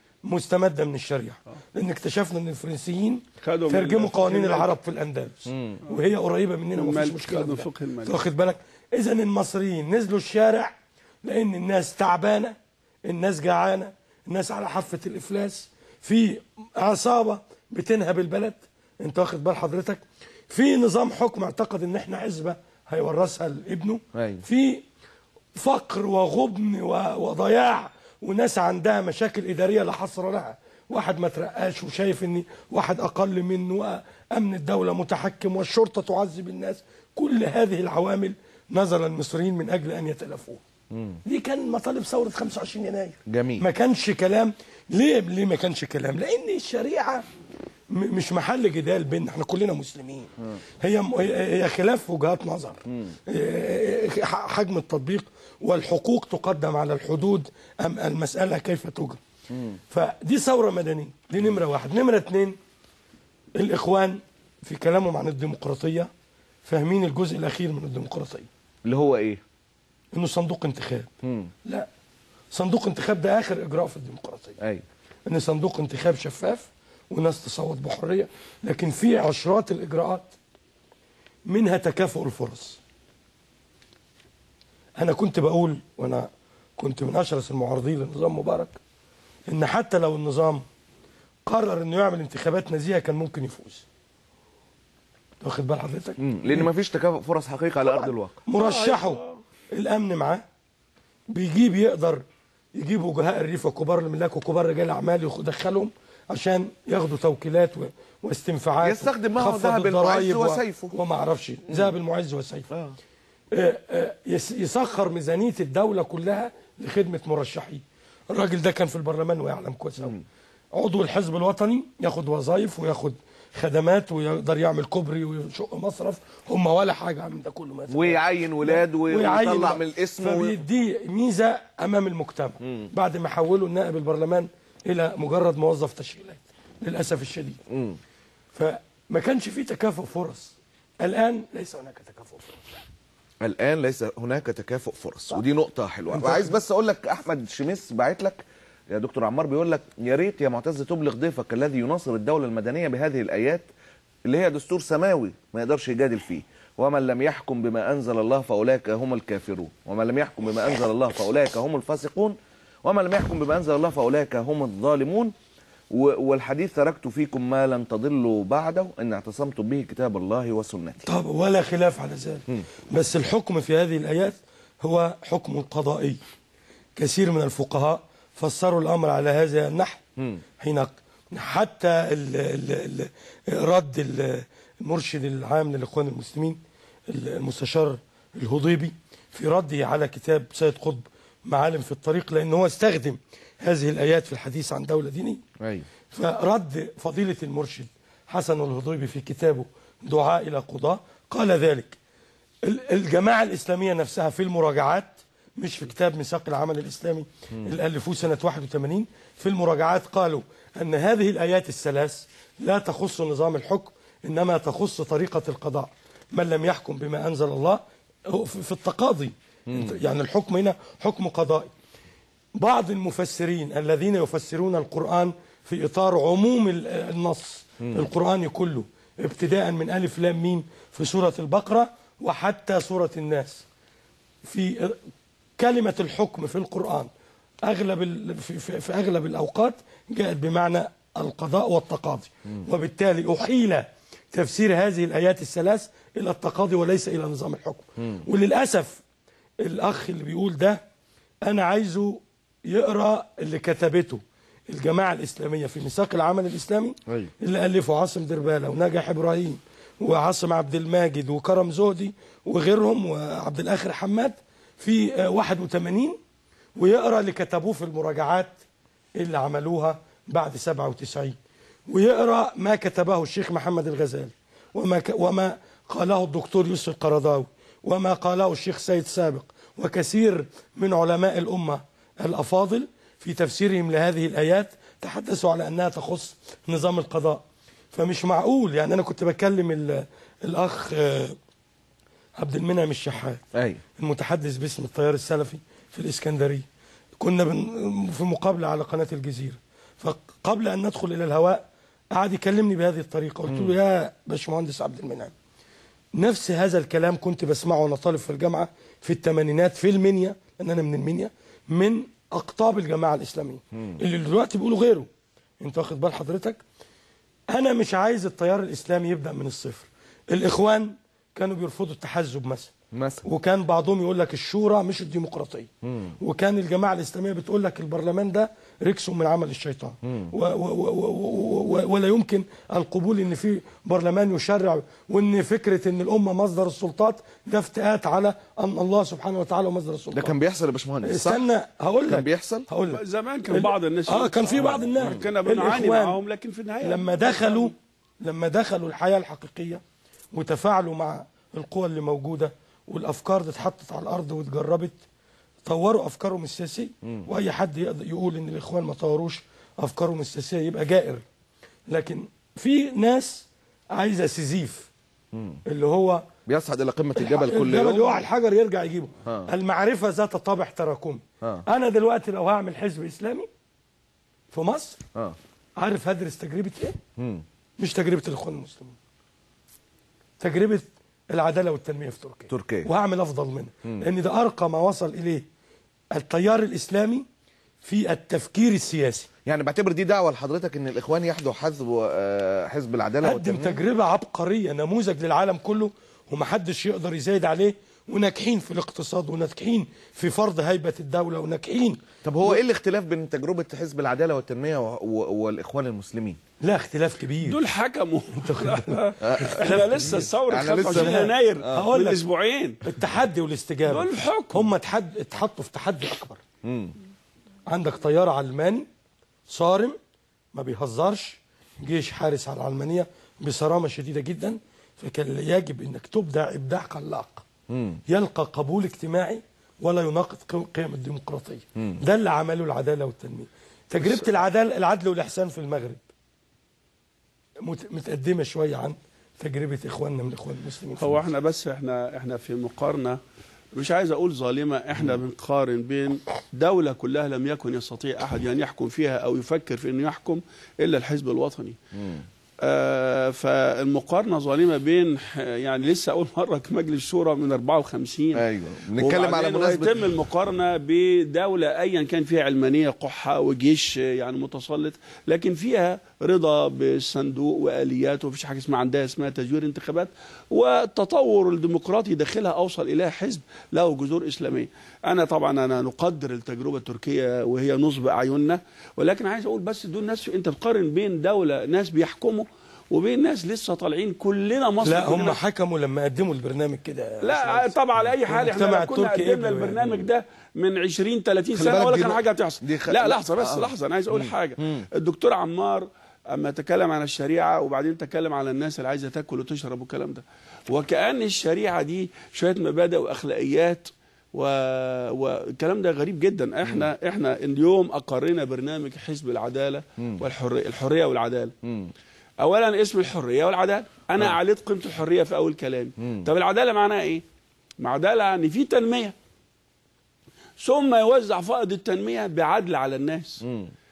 مستمده من الشريعه لان اكتشفنا ان الفرنسيين خدوا من ترجموا الفقه قوانين المالي. العرب في الاندلس وهي قريبه مننا ومفيش المال- مشكله خدوا في ده. الفقه المالي. واخد بالك اذا المصريين نزلوا الشارع لان الناس تعبانه الناس جعانه الناس على حافه الافلاس في عصابه بتنهب البلد انت واخد بال حضرتك في نظام حكم اعتقد ان احنا عزبه هيورثها لابنه أيوة. في فقر وغبن و- وضياع وناس عندها مشاكل اداريه لا حصر لها واحد ما ترقاش وشايف ان واحد اقل منه وامن الدوله متحكم والشرطه تعذب الناس كل هذه العوامل نزل المصريين من اجل ان يتلافوها دي كان مطالب ثوره 25 يناير جميل. ما كانش كلام ليه ليه ما كانش كلام لان الشريعه م- مش محل جدال بيننا احنا كلنا مسلمين هي هي هي خلاف وجهات نظر إيه، ح- حجم التطبيق والحقوق تقدم على الحدود ام المساله كيف تجرى فدي ثوره مدنيه دي نمره واحد نمره اتنين الاخوان في كلامهم عن الديمقراطيه فاهمين الجزء الاخير من الديمقراطيه اللي هو ايه انه صندوق انتخاب لا صندوق انتخاب ده اخر اجراء في الديمقراطيه ايوه ان صندوق انتخاب شفاف وناس تصوت بحريه لكن في عشرات الاجراءات منها تكافؤ الفرص انا كنت بقول وانا كنت من اشرس المعارضين لنظام مبارك ان حتى لو النظام قرر انه يعمل انتخابات نزيهه كان ممكن يفوز واخد بال حضرتك مم. لان مفيش تكافؤ فرص حقيقي على ارض الواقع مرشحه الامن معاه بيجيب يقدر يجيب وجهاء الريف وكبار الملاك وكبار رجال الاعمال يدخلهم عشان ياخدوا توكيلات و- واستنفاعات يستخدم معه خفض ذهب الضرائب المعز و- وسيفه. وما اعرفش ذهب المعز وسيفه آه. آه، آه، يس- يسخر ميزانيه الدوله كلها لخدمه مرشحين الراجل ده كان في البرلمان ويعلم كويس قوي عضو الحزب الوطني ياخد وظائف وياخد خدمات ويقدر يعمل كوبري ويشق مصرف هم ولا حاجه من ده كله مثلا ويعين ولاد و- ويطلع من الاسم و... فبيديه ميزه امام المجتمع بعد ما حولوا النائب البرلمان الى مجرد موظف تشغيلات للاسف الشديد مم. فما كانش في تكافؤ فرص الان ليس هناك تكافؤ فرص الان ليس هناك تكافؤ فرص ودي نقطه حلوه أنت- وعايز بس اقول لك احمد شميس باعت لك يا دكتور عمار بيقول لك يا ريت يا معتز تبلغ ضيفك الذي يناصر الدوله المدنيه بهذه الايات اللي هي دستور سماوي ما يقدرش يجادل فيه ومن لم يحكم بما انزل الله فاولئك هم الكافرون ومن لم يحكم بما انزل الله فاولئك هم الفاسقون ومن لم يحكم بما انزل الله فاولئك هم الظالمون و- والحديث تركت فيكم ما لن تضلوا بعده ان اعتصمتم به كتاب الله وسنتي طب ولا خلاف على ذلك بس الحكم في هذه الآيات هو حكم قضائي كثير من الفقهاء فسروا الأمر على هذا النحو حين حتى ال ال ال رد ال- المرشد العام للإخوان المسلمين المستشار الهضيبي في رده على كتاب سيد قطب معالم في الطريق لأنه هو استخدم هذه الآيات في الحديث عن دولة دينية ايوه فرد فضيلة المرشد حسن الهضيبي في كتابه دعاء إلى قضاء قال ذلك ال- الجماعة الإسلامية نفسها في المراجعات مش في كتاب ميثاق العمل الإسلامي اللي ألفوه سنة 81 في المراجعات قالوا أن هذه الآيات الثلاث لا تخص نظام الحكم إنما تخص طريقة القضاء من لم يحكم بما أنزل الله هو في في التقاضي يعني الحكم هنا حكم قضائي بعض المفسرين الذين يفسرون القرآن في إطار عموم ال- النص القرآني كله ابتداء من ألف لام ميم في سورة البقرة وحتى سورة الناس في كلمة الحكم في القرآن أغلب ال- في, في, في أغلب الأوقات جاءت بمعنى القضاء والتقاضي وبالتالي أحيل تفسير هذه الآيات الثلاث إلى التقاضي وليس إلى نظام الحكم وللأسف الأخ اللي بيقول ده أنا عايزه يقرأ اللي كتبته الجماعة الإسلامية في ميثاق العمل الإسلامي أيوة. اللي ألفه عاصم دربالة ونجح إبراهيم وعاصم عبد الماجد وكرم زهدي وغيرهم وعبد الآخر حماد في آه، 81 ويقرأ اللي كتبوه في المراجعات اللي عملوها بعد 97 ويقرأ ما كتبه الشيخ محمد الغزالي وما, ك... وما قاله الدكتور يوسف القرضاوي وما قاله الشيخ سيد سابق وكثير من علماء الأمة الأفاضل في تفسيرهم لهذه الآيات تحدثوا على أنها تخص نظام القضاء فمش معقول يعني أنا كنت بكلم ال- الأخ آه، عبد المنعم الشحات ايوه المتحدث باسم التيار السلفي في الإسكندرية كنا بن في مقابلة على قناة الجزيرة فقبل أن ندخل إلى الهواء قعد يكلمني بهذه الطريقة قلت له يا باشمهندس عبد المنعم نفس هذا الكلام كنت بسمعه وانا طالب في الجامعه في الثمانينات في المنيا لان انا من المنيا من اقطاب الجماعه الاسلاميه اللي دلوقتي بيقولوا غيره انت واخد بال حضرتك انا مش عايز التيار الاسلامي يبدا من الصفر الاخوان كانوا بيرفضوا التحزب مثلا مثلا وكان بعضهم يقول لك الشورى مش الديمقراطيه وكان الجماعه الاسلاميه بتقول لك البرلمان ده ركس من عمل الشيطان و و و و و ولا يمكن القبول ان في برلمان يشرع وان فكره ان الامه مصدر السلطات ده افتئات على ان الله سبحانه وتعالى هو مصدر السلطات ده كان بيحصل يا باشمهندس صح؟ استنى هقول لك كان بيحصل؟ هقول لك زمان كان ال- بعض الناس اه كان في بعض الناس كنا بنعاني الإخوان معاهم لكن في النهايه لما دخلوا لما دخلوا الحياه الحقيقيه وتفاعلوا مع القوى اللي موجوده والافكار دي اتحطت على الارض واتجربت طوروا افكارهم السياسيه واي حد يقدر يقول ان الاخوان ما طوروش افكارهم السياسيه يبقى جائر لكن في ناس عايزه سيزيف اللي هو بيصعد الى قمه الجبل كل الجبل يقع يوم الحجر يرجع يجيبه آه. المعرفه ذات طابع تراكمي آه. انا دلوقتي لو هعمل حزب اسلامي في مصر اه عارف هدرس تجربه ايه مم. مش تجربه الاخوان المسلمين تجربه العداله والتنميه في تركيا تركيا. وهعمل افضل منها لان ده ارقى ما وصل اليه التيار الاسلامي في التفكير السياسي يعني بعتبر دي دعوه لحضرتك ان الاخوان يحدوا حزب آه، حزب العداله قدم والتنميه تجربه عبقريه نموذج للعالم كله ومحدش يقدر يزايد عليه وناجحين في الاقتصاد وناجحين في فرض هيبه الدوله وناجحين طب هو ايه الاختلاف بين تجربه حزب العداله والتنميه و... و... والاخوان المسلمين لا اختلاف كبير دول حكموا احنا لسه الثوره احنا لسه 25 ما- يناير هقول من لك. اسبوعين التحدي والاستجابه دول الحكم. هم تحد... اتحطوا في تحدي اكبر عندك طيار علماني صارم ما بيهزرش جيش حارس على العلمانيه بصرامه شديده جدا فكان يجب انك تبدع ابداع خلاق يلقى قبول اجتماعي ولا يناقض قيم- قيم الديمقراطيه ده اللي عمله العداله والتنميه تجربه العداله العدل والاحسان في المغرب مت- متقدمه شويه عن تجربه اخواننا من الاخوان المسلمين في هو مصر. احنا بس احنا احنا في مقارنه مش عايز اقول ظالمه احنا بنقارن بين دوله كلها لم يكن يستطيع احد ان يحكم فيها او يفكر في انه يحكم الا الحزب الوطني آه فالمقارنه ظالمه بين ح- يعني لسه اول مره مجلس الشورى من 54 ايوه بنتكلم على وبعدين مناسبه ويتم المقارنه بدوله ايا كان فيها علمانيه قحه وجيش يعني متسلط لكن فيها رضا بالصندوق واليات ومفيش حاجه اسمها عندها اسمها تزوير انتخابات والتطور الديمقراطي داخلها اوصل الى حزب له جذور اسلاميه. انا طبعا انا نقدر التجربه التركيه وهي نصب اعيننا ولكن عايز اقول بس دول ناس انت بتقارن بين دوله ناس بيحكموا وبين ناس لسه طالعين كلنا مصر لا هم كلنا حكموا لما قدموا البرنامج كده يا لا باشمهندس. طبعا على اي حال احنا المجتمع لو كنا التركي قدمنا قبل- البرنامج ده من 20 30 خلي سنه بالك ولا دي كان نق- حاجه هتحصل دي خ- لا لا، لحظه بس آه. لحظه انا عايز اقول حاجه الدكتور عمار اما تكلم عن الشريعه وبعدين تكلم على الناس اللي عايزه تاكل وتشرب والكلام ده وكأن الشريعه دي شويه مبادئ واخلاقيات و... والكلام ده غريب جدا احنا احنا اليوم اقرينا برنامج حزب العداله والحريه الحريه والعداله اولا اسم الحريه والعداله انا اعليت قيمه الحريه في اول كلامي طب العداله معناها ايه العداله يعني في تنميه ثم يوزع فائض التنميه بعدل على الناس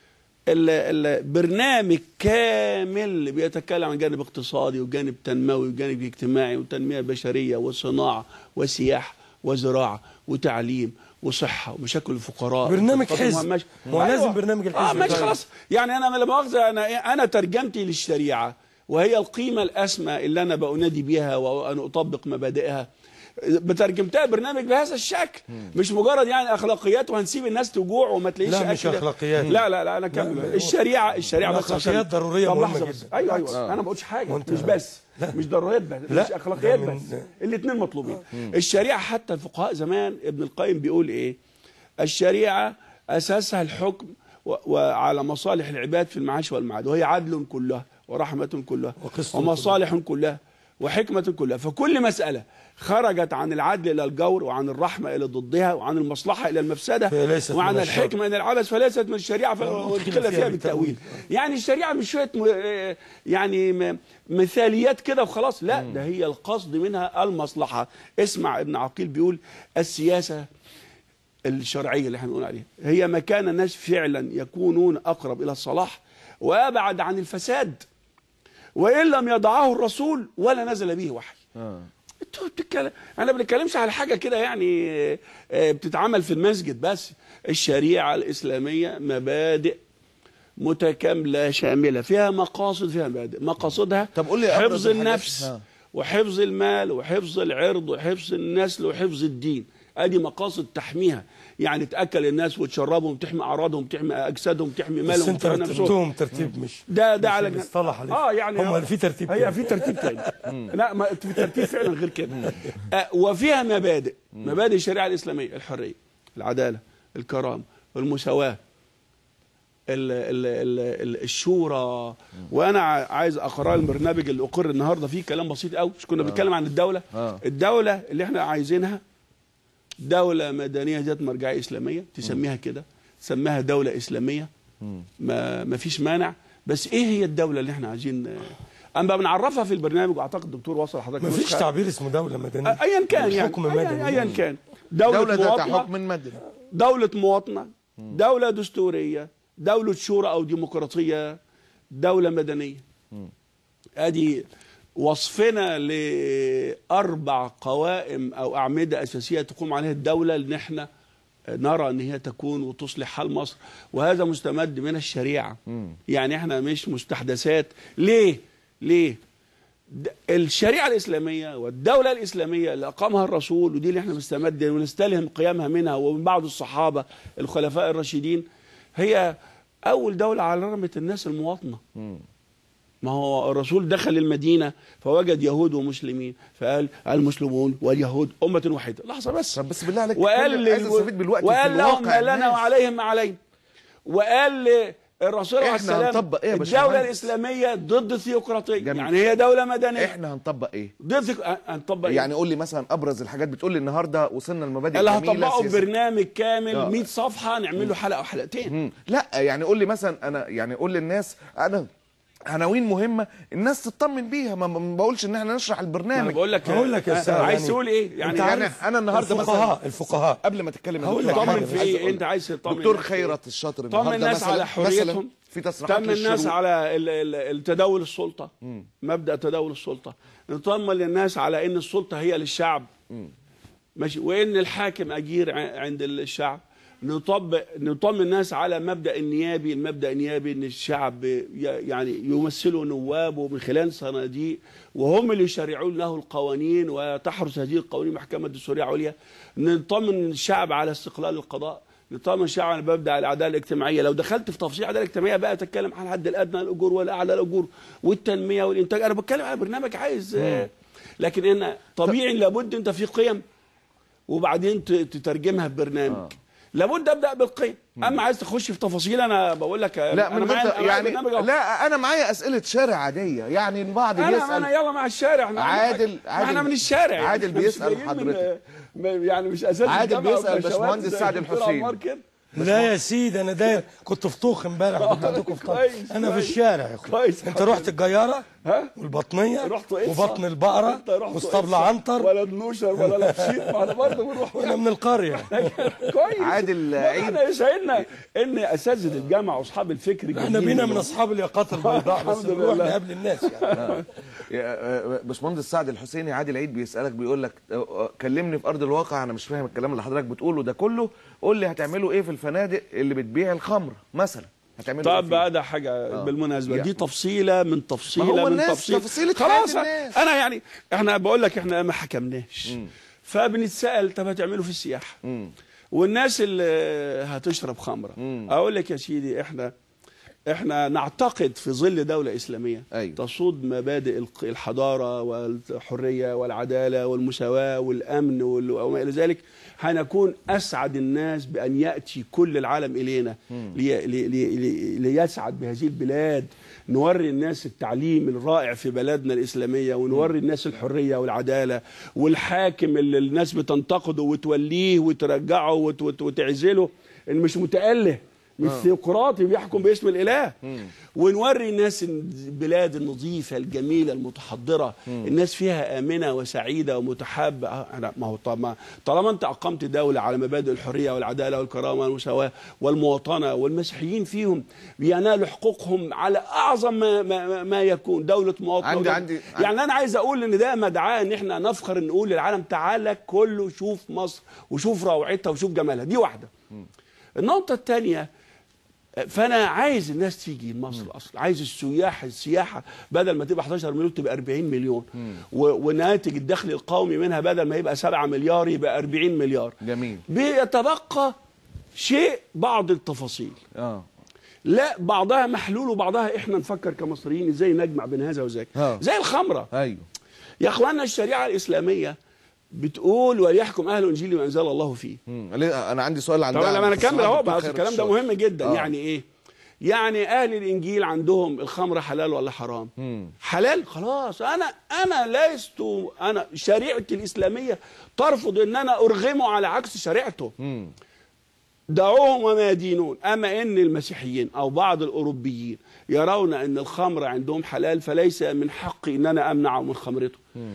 ال- البرنامج كامل بيتكلم عن جانب اقتصادي وجانب تنموي وجانب اجتماعي وتنميه بشريه وصناعه وسياحه وزراعه وتعليم وصحه ومشاكل الفقراء برنامج والخطط حزب. المهمشة. ما هو لازم برنامج اه الحزب ماشي طيب. خلاص يعني انا لا مؤاخذه انا إيه؟ انا ترجمتي للشريعه وهي القيمه الاسمى اللي انا بأنادي بها وان اطبق مبادئها بترجمتها برنامج بهذا الشكل مش مجرد يعني اخلاقيات وهنسيب الناس تجوع وما تلاقيش لا، مش أكل. أخلاقيات. لا لا لا انا كمل لا، الشريعه الشريعه بس الأخلاقيات عشان- ضرورية طب مهمة لحظة بس. جدا. ايوه ايوه آه. انا ما بقولش حاجه وأنت- مش بس لا. مش ضروريات بس لا، مش اخلاقيات ده من- بس الاثنين مطلوبين الشريعه حتى الفقهاء زمان ابن القيم بيقول ايه الشريعه اساسها الحكم و- وعلى مصالح العباد في المعاش والمعاد وهي عدل كلها ورحمه كلها وقسط ومصالح كلها وحكمه كلها فكل مساله خرجت عن العدل الى الجور وعن الرحمه الى ضدها وعن المصلحه الى المفسده فليست وعن من الشر. الحكمه الى العبث فليست من الشريعه فادخل فيها بالتاويل يعني الشريعه مش شويه م... آه، يعني م... مثاليات كده وخلاص لا ده هي القصد منها المصلحه اسمع ابن عقيل بيقول السياسه الشرعيه اللي احنا بنقول عليها هي مكان الناس فعلا يكونون اقرب الى الصلاح وابعد عن الفساد وان لم يضعه الرسول ولا نزل به وحي آه. انتوا بتتكلم انا ما بنتكلمش على حاجه كده يعني آه، آه، بتتعمل في المسجد بس الشريعه الاسلاميه مبادئ متكامله شامله فيها مقاصد فيها مبادئ مقاصدها طب قول لي أبرز حفظ الحاجات. النفس ها. وحفظ المال وحفظ العرض وحفظ النسل وحفظ الدين ادي مقاصد تحميها يعني تاكل الناس وتشربهم تحمي اعراضهم تحمي اجسادهم تحمي بس مالهم انت تحمي نفسهم رتبتهم ترتيب مش ده ده مش على المصطلح عليه. اه يعني هم في ترتيب هي تاني. في ترتيب تاني لا ما في ترتيب فعلا غير كده آه وفيها مبادئ مبادئ الشريعه الاسلاميه الحريه العداله الكرامه والمساواه ال ال ال ال الشورى وانا ع- عايز اقرا البرنامج اللي اقر النهارده فيه كلام بسيط قوي مش كنا بنتكلم عن الدوله آه. الدوله اللي احنا عايزينها دوله مدنيه ذات مرجعيه اسلاميه تسميها كده تسميها دوله اسلاميه ما ما فيش مانع بس ايه هي الدوله اللي احنا عايزين اما بنعرفها في البرنامج واعتقد الدكتور وصل حضرتك ما فيش نسخة. تعبير اسمه دولة مدنية ايا كان يعني حكم أيا- مدني ايا كان دوله, دولة ذات مواطنة حكم مدني دولة مواطنة دولة دستورية دولة شورى أو ديمقراطية دولة مدنية أدي وصفنا لأربع قوائم أو أعمدة أساسية تقوم عليها الدولة إن إحنا نرى ان هي تكون وتصلح حال مصر وهذا مستمد من الشريعه يعني احنا مش مستحدثات ليه ليه د- الشريعه الاسلاميه والدوله الاسلاميه اللي اقامها الرسول ودي اللي احنا مستمد ونستلهم قيامها منها ومن بعض الصحابه الخلفاء الراشدين هي اول دوله علمت الناس المواطنه ما هو الرسول دخل المدينه فوجد يهود ومسلمين فقال المسلمون واليهود امه واحده لحظه بس طب بس بالله عليك وقال كل- عايز للو- استفيد بالوقت وقال في لهم الواقع ما لنا الناس. وعليهم ما علينا وقال للرسول عليه إحنا السلام هنطبق إيه يا الدولة باشمهندس؟ الإسلامية ضد الثيوقراطية جميل. يعني هي دولة مدنية احنا هنطبق ايه ضد ثيو- هنطبق يعني قول لي مثلا ابرز الحاجات بتقول لي النهارده وصلنا لمبادئ اللي جميلة هطبقه سياسية. برنامج كامل آه. 100 صفحة نعمل له حلقة أو حلقتين مم. لا يعني قول لي مثلا انا يعني قول للناس انا عناوين مهمه الناس تطمن بيها ما ما بقولش ان احنا نشرح أنا البرنامج بقول لك هقول لك يا آه، أستاذ عايز يعني تقول إيه يعني أنت يعني عارف انا النهارده الفقهاء مثلا الفقهاء قبل ما تتكلم يا هقول دكتور لك عمرو، طمن في عايز إيه أقول أنت عايز تطمن دكتور الناس خيرت الشاطر طمن النهارده الناس مثلا على حريتهم مثلا في تصريحات طمن الناس للشروق. على ال- ال- التداول السلطة مبدأ تداول السلطة نطمن للناس على ان السلطة هي للشعب ماشي وان الحاكم اجير ع- عند الشعب نطبق نطمن الناس على مبدا النيابي المبدا النيابي ان الشعب ي- يعني يمثلوا نوابه من خلال صناديق وهم اللي يشرعون له القوانين وتحرس هذه القوانين محكمه دستوريه عليا نطمن الشعب على استقلال القضاء نطمن الشعب على مبدا العداله الاجتماعيه لو دخلت في تفصيل العداله الاجتماعيه بقى تتكلم عن الحد الادنى للاجور والاعلى الاجور والتنميه والانتاج انا بتكلم على برنامج عايز آه، لكن ان طبيعي لابد انت في قيم وبعدين ت- تترجمها ببرنامج آه. لابد ابدا بالقيم اما عايز تخش في تفاصيل انا بقول لك لا انا من معايا غير أنا معايا يعني برنامج أهو. لا انا معايا اسئله شارع عاديه يعني البعض انا بيسال انا يلا مع الشارع احنا عادل- ما عادل- احنا من الشارع يعني. عادل إحنا مش بيسأل جايين من- حضرتك. من- يعني مش اساس عادل الجامعة بيسأل والنشوات باشمهندس زي سعد الدكتور الحسين. عمار كده. لا يا سيدي انا داير كنت في طوخ امبارح كنت عندكم في طوخ كويس، انا في كويس. الشارع يا اخويا كويس. انت رحت الجياره ها والبطنيه رحت إيه وبطن صح؟ البقره أنت رحت واسطبل إيه صح؟ عنتر ولا النوشر ولا لبشير ما احنا برضه بنروح وانا من القريه كويس عادل عيد احنا يسعدنا ان اساتذه الجامعه واصحاب الفكر احنا الجديد بينا اللي- من اصحاب الياقات البيضاء بس الحمد بنروح لله. نقابل الناس يعني يا- آه، باشمهندس سعد الحسيني عادل عيد بيسالك بيقول لك آه، آه، كلمني في ارض الواقع انا مش فاهم الكلام اللي حضرتك بتقوله ده كله قول لي هتعملوا ايه في الفنادق اللي بتبيع الخمر مثلا هتعملوا ايه طب فيه؟ بقى ده حاجه بالمناسبه يعني. دي تفصيله من تفصيله ما هو من الناس تفصيله تفصيلة خلاص حياة الناس. انا يعني احنا بقول لك احنا ما حكمناش فبنتسال طب هتعملوا في السياحه مم. والناس اللي هتشرب خمره اقول لك يا سيدي احنا احنا نعتقد في ظل دوله اسلاميه أيوة. تصود مبادئ الق- الحضاره والحريه والعداله والمساواه والامن وال- وما الى ذلك هنكون اسعد الناس بان ياتي كل العالم الينا لي لي لي لي ليسعد بهذه البلاد نوري الناس التعليم الرائع في بلدنا الاسلاميه ونوري الناس الحريه والعداله والحاكم اللي الناس بتنتقده وتوليه وترجعه وت- وت- وتعزله اللي مش متأله مش ثيوقراطي بيحكم باسم الاله ونوري الناس البلاد النظيفه الجميله المتحضره الناس فيها امنه وسعيده ومتحابه آه، أنا- ما هو طب ما طالما انت اقمت دوله على مبادئ الحريه والعداله والكرامه والمساواه والمواطنه والمسيحيين فيهم بينالوا حقوقهم على اعظم ما, ما, ما يكون دوله مواطنه عندي- ودولة- عندي- يعني انا عايز اقول ان ده مدعاه ان احنا نفخر نقول للعالم تعالى كله شوف مصر وشوف روعتها وشوف جمالها دي واحده النقطه الثانيه فانا عايز الناس تيجي مصر اصلا عايز السياح السياحه بدل ما تبقى 11 مليون تبقى 40 مليون و- وناتج الدخل القومي منها بدل ما يبقى 7 مليار يبقى 40 مليار جميل بيتبقى شيء بعض التفاصيل اه لا بعضها محلول وبعضها احنا نفكر كمصريين ازاي نجمع بين هذا وذاك آه. زي الخمره ايوه يا اخوانا الشريعه الاسلاميه بتقول وليحكم اهل الانجيل بما انزل الله فيه مم. ليه- انا عندي سؤال عن طبعا ده لما عن نكمل اهو دكتور بس خيرت الكلام ده الشاطر. مهم جدا آه. يعني ايه يعني اهل الانجيل عندهم الخمر حلال ولا حرام مم. حلال خلاص انا انا لست انا شريعتي الاسلاميه ترفض ان انا ارغمه على عكس شريعته مم. دعوهم وما يدينون اما ان المسيحيين او بعض الاوروبيين يرون ان الخمر عندهم حلال فليس من حقي ان انا امنعه من خمرته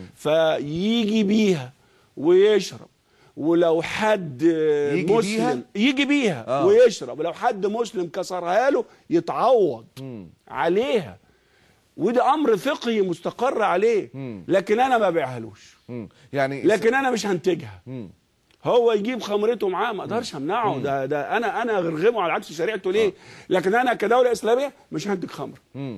فيجي بيها ويشرب ولو حد يجي مسلم بيها؟ يجي بيها آه. ويشرب ولو حد مسلم كسرها له يتعوض عليها وده امر فقهي مستقر عليه مم. لكن انا ما بيعهلوش مم. يعني لكن انا مش هنتجها مم. هو يجيب خمرته معاه ما اقدرش امنعه ده ده انا انا ارغمه على عكس شريعته ليه لكن انا كدوله اسلاميه مش هنتج خمر مم.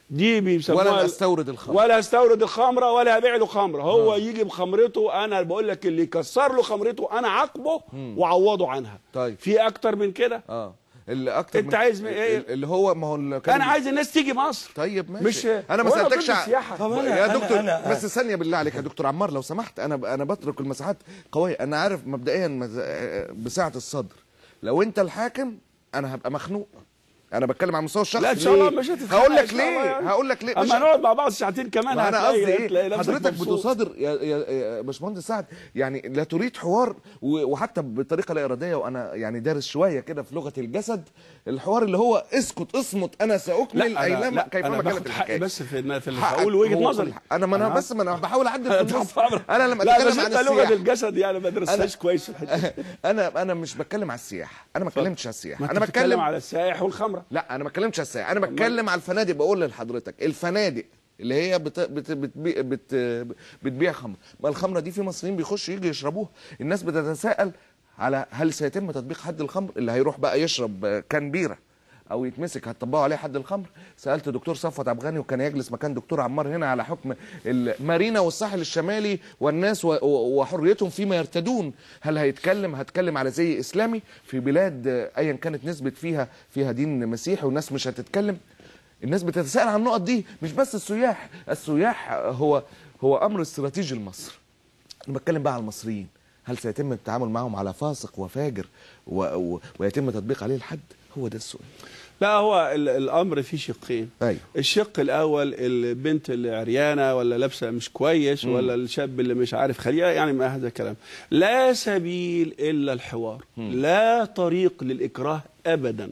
دي بيسموها ولا استورد الخمر ولا استورد الخمره ولا هبيع له خمره هو يجي بخمرته انا بقول لك اللي يكسر له خمرته انا عاقبه واعوضه عنها طيب. في اكتر من كده اه اللي اكتر أنت عايز من إيه؟ اللي هو ما هو اللي كان انا عايز الناس تيجي مصر طيب ماشي مش انا ما وأنا ضد سالتكش ع- السياحة. طب أنا- يا أنا- دكتور أنا- بس ثانيه بالله عليك يا دكتور عمار لو سمحت انا انا بترك المساحات قويه انا عارف مبدئيا مز- بسعه الصدر لو انت الحاكم انا هبقى مخنوق انا بتكلم على المستوى الشخصي لا ان شاء الله ليه؟ مش هتتخانق هقول إن لك شاء الله ليه يعني. هقول لك ليه مش اما نقعد مع بعض ساعتين كمان ما انا هتلاقي- قصدي هتلاقي ايه نفسك حضرتك مبسوط. بتصادر يا يا يا باشمهندس سعد يعني لا تريد حوار و- وحتى بطريقه لا اراديه وانا يعني دارس شويه كده في لغه الجسد الحوار اللي هو اسكت اصمت انا ساكمل لا أنا, اينما لا كيفما أنا كانت باخد حقي الحكايه بس في في اللي حقك هقول وجهه هو نظري كل- انا ما انا بس ما انا بحاول اعدل في النص تحت أمرك. انا لما لا اتكلم بس عن انت لغه السياحه الجسد يعني ما درستهاش كويس في الحته دي. انا انا مش بتكلم على السياحه انا ما اتكلمتش على السياحه ما انا انت بتتكلم بتكلم على السائح والخمره لا انا ما اتكلمتش على السياحه انا بتكلم على الفنادق بقول لحضرتك الفنادق اللي هي بت بت بتبيع بت بتبيع خمر ما الخمره دي في مصريين بيخشوا يجي يشربوها الناس بتتساءل على هل سيتم تطبيق حد الخمر اللي هيروح بقى يشرب كان بيره او يتمسك هتطبقوا عليه حد الخمر سالت دكتور صفوت عبد الغني وكان يجلس مكان دكتور عمار هنا على حكم المارينا والساحل الشمالي والناس و- و- وحريتهم فيما يرتدون هل هيتكلم هتكلم على زي اسلامي في بلاد آه، ايا كانت نسبه فيها فيها دين مسيحي والناس مش هتتكلم الناس بتتساءل عن النقط دي مش بس السياح السياح هو هو امر استراتيجي لمصر انا بتكلم بقى على المصريين هل سيتم التعامل معهم على فاسق وفاجر و... و... ويتم تطبيق عليه الحد هو ده السؤال لا هو ال- الامر فيه شقين ايوه الشق الاول البنت اللي عريانه ولا لابسه مش كويس ولا الشاب اللي مش عارف خليها يعني ما هذا الكلام لا سبيل الا الحوار لا طريق للاكراه ابدا